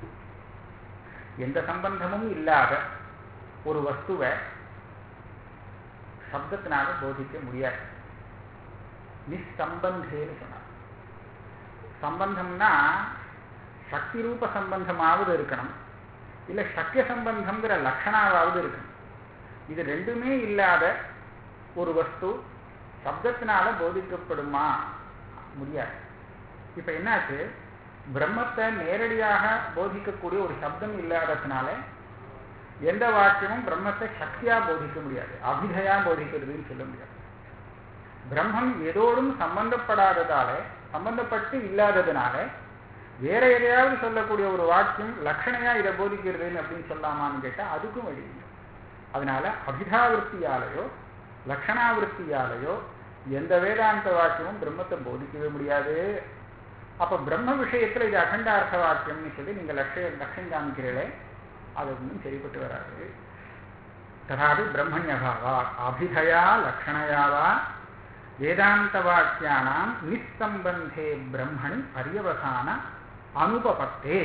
[SPEAKER 1] எந்த சம்பந்தமும் இல்லாத ஒரு வஸ்துவை சப்தத்தினால போதிக்க முடியாது நிசம்பந்தேன்னு சொன்னார் சம்பந்தம்னா சக்தி ரூப சம்பந்தமாவது இருக்கணும் இல்ல சக்கிய சம்பந்தம்ங்கிற லட்சணாவது இருக்கணும் இது ரெண்டுமே இல்லாத ஒரு வஸ்து சப்தத்தினால போதிக்கப்படுமா முடியாது இப்ப என்னாச்சு பிரம்மத்தை நேரடியாக போதிக்கக்கூடிய ஒரு சப்தம் இல்லாததுனால எந்த வாக்கியமும் பிரம்மத்தை சக்தியா போதிக்க முடியாது அபிதயா போதிக்கிறதுன்னு சொல்ல முடியாது பிரம்மம் எதோடும் சம்பந்தப்படாததால சம்பந்தப்பட்டு இல்லாததுனால வேற எதையாவது சொல்லக்கூடிய ஒரு வாக்கியம் லட்சணையா இதை போதிக்கிறதுன்னு அப்படின்னு சொல்லாமான்னு கேட்டா அதுக்கும் வழி இல்லை அதனால அபிதாவிருத்தியாலேயோ லட்சணாவிருத்தியாலேயோ எந்த வேதாந்த வாக்கியமும் பிரம்மத்தை போதிக்கவே முடியாது அப்ப பிரம்ம விஷயத்துல இது அகண்டார்த்த வாக்கியம்னு சொல்லி நீங்க லட்சிய லட்சம் காமிக்கிறீங்களே அது ஒன்றும் சரிப்பட்டு வராது ததாது பிரம்மண்யபாவா அபிதயா லக்ஷணையாவா வேதாந்த வாக்கியானாம் நிசம்பந்தே பிரம்மணி பரியவசான அனுபபத்தே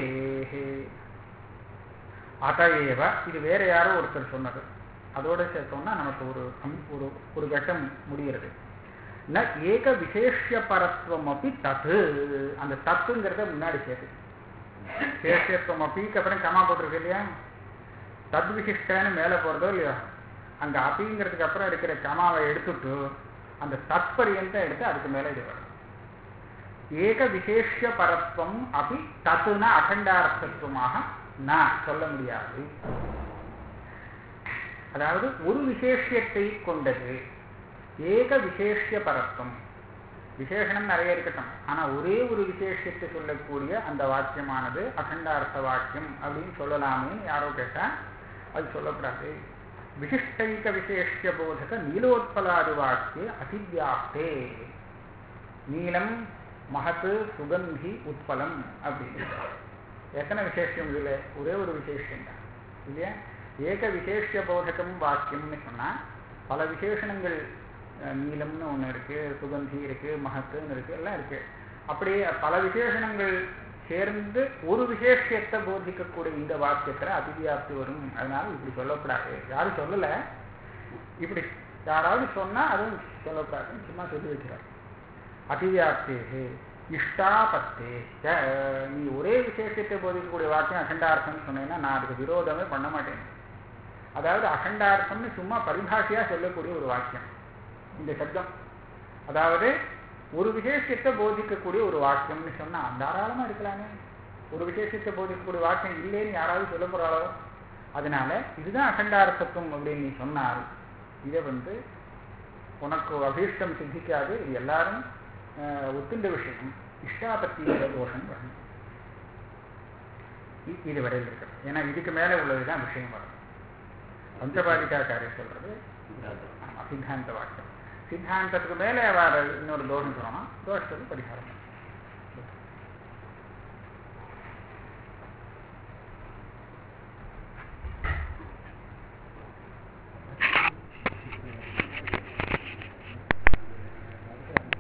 [SPEAKER 1] அதையேவ இது வேற யாரோ ஒருத்தர் சொன்னது அதோட சேர்த்தோம்னா நமக்கு ஒரு ஒரு ஒரு கட்டம் முடிகிறது ந ஏக விசேஷ பரத்துவம் அப்படி தத்து அந்த தத்துங்கிறத முன்னாடி சேர்த்து விசேஷத்துவம் அப்பிக்கு அப்புறம் கமா போட்டிருக்கு இல்லையா தத் விசிஷ்டன்னு மேலே போகிறதோ இல்லையோ அங்கே அப்பிங்கிறதுக்கு அப்புறம் இருக்கிற கமாவை எடுத்துட்டு அந்த தத்பரியந்தான் எடுத்து அதுக்கு மேலே இது வரும் ஏக விசேஷ பரத்துவம் அப்படி தத்துனா அகண்டார்த்தத்துவமாக நான் சொல்ல முடியாது அதாவது ஒரு விசேஷத்தை கொண்டது ஏக விசேஷ பரத்துவம் விசேஷனம் நிறைய இருக்கட்டும் ஆனா ஒரே ஒரு விசேஷத்தை சொல்லக்கூடிய அந்த வாக்கியமானது அகண்டார்த்த வாக்கியம் அப்படின்னு சொல்லலாமேன்னு யாரோ கேட்டா அது சொல்லக்கூடாது விசிஷ்டைக விசேஷ போதக நீலோத்பலாது வாக்கிய அதிவியாப்தே நீலம் மகத்து சுகந்தி உட்பலம் அப்படின்னு எத்தனை விசேஷம் இதுல ஒரே ஒரு விசேஷம் தான் இல்லையா ஏக விசேஷ போதகம் வாக்கியம்னு சொன்னா பல விசேஷணங்கள் நீலம்னு ஒன்று இருக்கு சுகந்தி இருக்கு மகத்துன்னு இருக்கு எல்லாம் இருக்கு அப்படியே பல விசேஷணங்கள் சேர்ந்து ஒரு விசேஷத்தை போதிக்கக்கூடிய இந்த வாக்கியத்துல அதிவியாப்தி வரும் அதனால இப்படி சொல்லக்கூடாது யாரும் சொல்லல இப்படி யாராவது சொன்னா அதுவும் சொல்லக்கூடாதுன்னு சும்மா சொல்லி வைக்கிறார் அதிவியாப்தே இஷ்டாபத்தே நீ ஒரே விசேஷத்தை போதிக்கக்கூடிய வாக்கியம் அகண்டார்த்தம்னு சொன்னீங்கன்னா நான் அதுக்கு விரோதமே பண்ண மாட்டேன் அதாவது அகண்டார்த்தம்னு சும்மா பரிபாஷையா சொல்லக்கூடிய ஒரு வாக்கியம் இந்த சப்தம் அதாவது ஒரு விசேஷத்தை போதிக்கக்கூடிய ஒரு வாக்கியம்னு சொன்னா தாராளமா இருக்கலாமே ஒரு விசேஷத்தை போதிக்கக்கூடிய வாக்கியம் இல்லைன்னு யாராவது சொல்ல போறாளோ அதனால இதுதான் அகண்டார்த்தத்துவம் அப்படின்னு நீ சொன்னால் இதை வந்து உனக்கு அபீஷ்டம் சித்திக்காது இது எல்லாரும் ஒத்துண்ட விஷயம் இஷ்டாபத்தியோட தோஷம் வரணும் இது வரையில் இருக்கிறது ஏன்னா இதுக்கு மேலே உள்ளதுதான் விஷயம் வரும் பஞ்சபாதிகாச்சாரியர் சொல்றது சித்தாந்த வாக்கியம் சித்தாந்தத்துக்கு மேலே வேற இன்னொரு தோஷம் சொல்லணும் தோஷத்துக்கு பரிகாரம்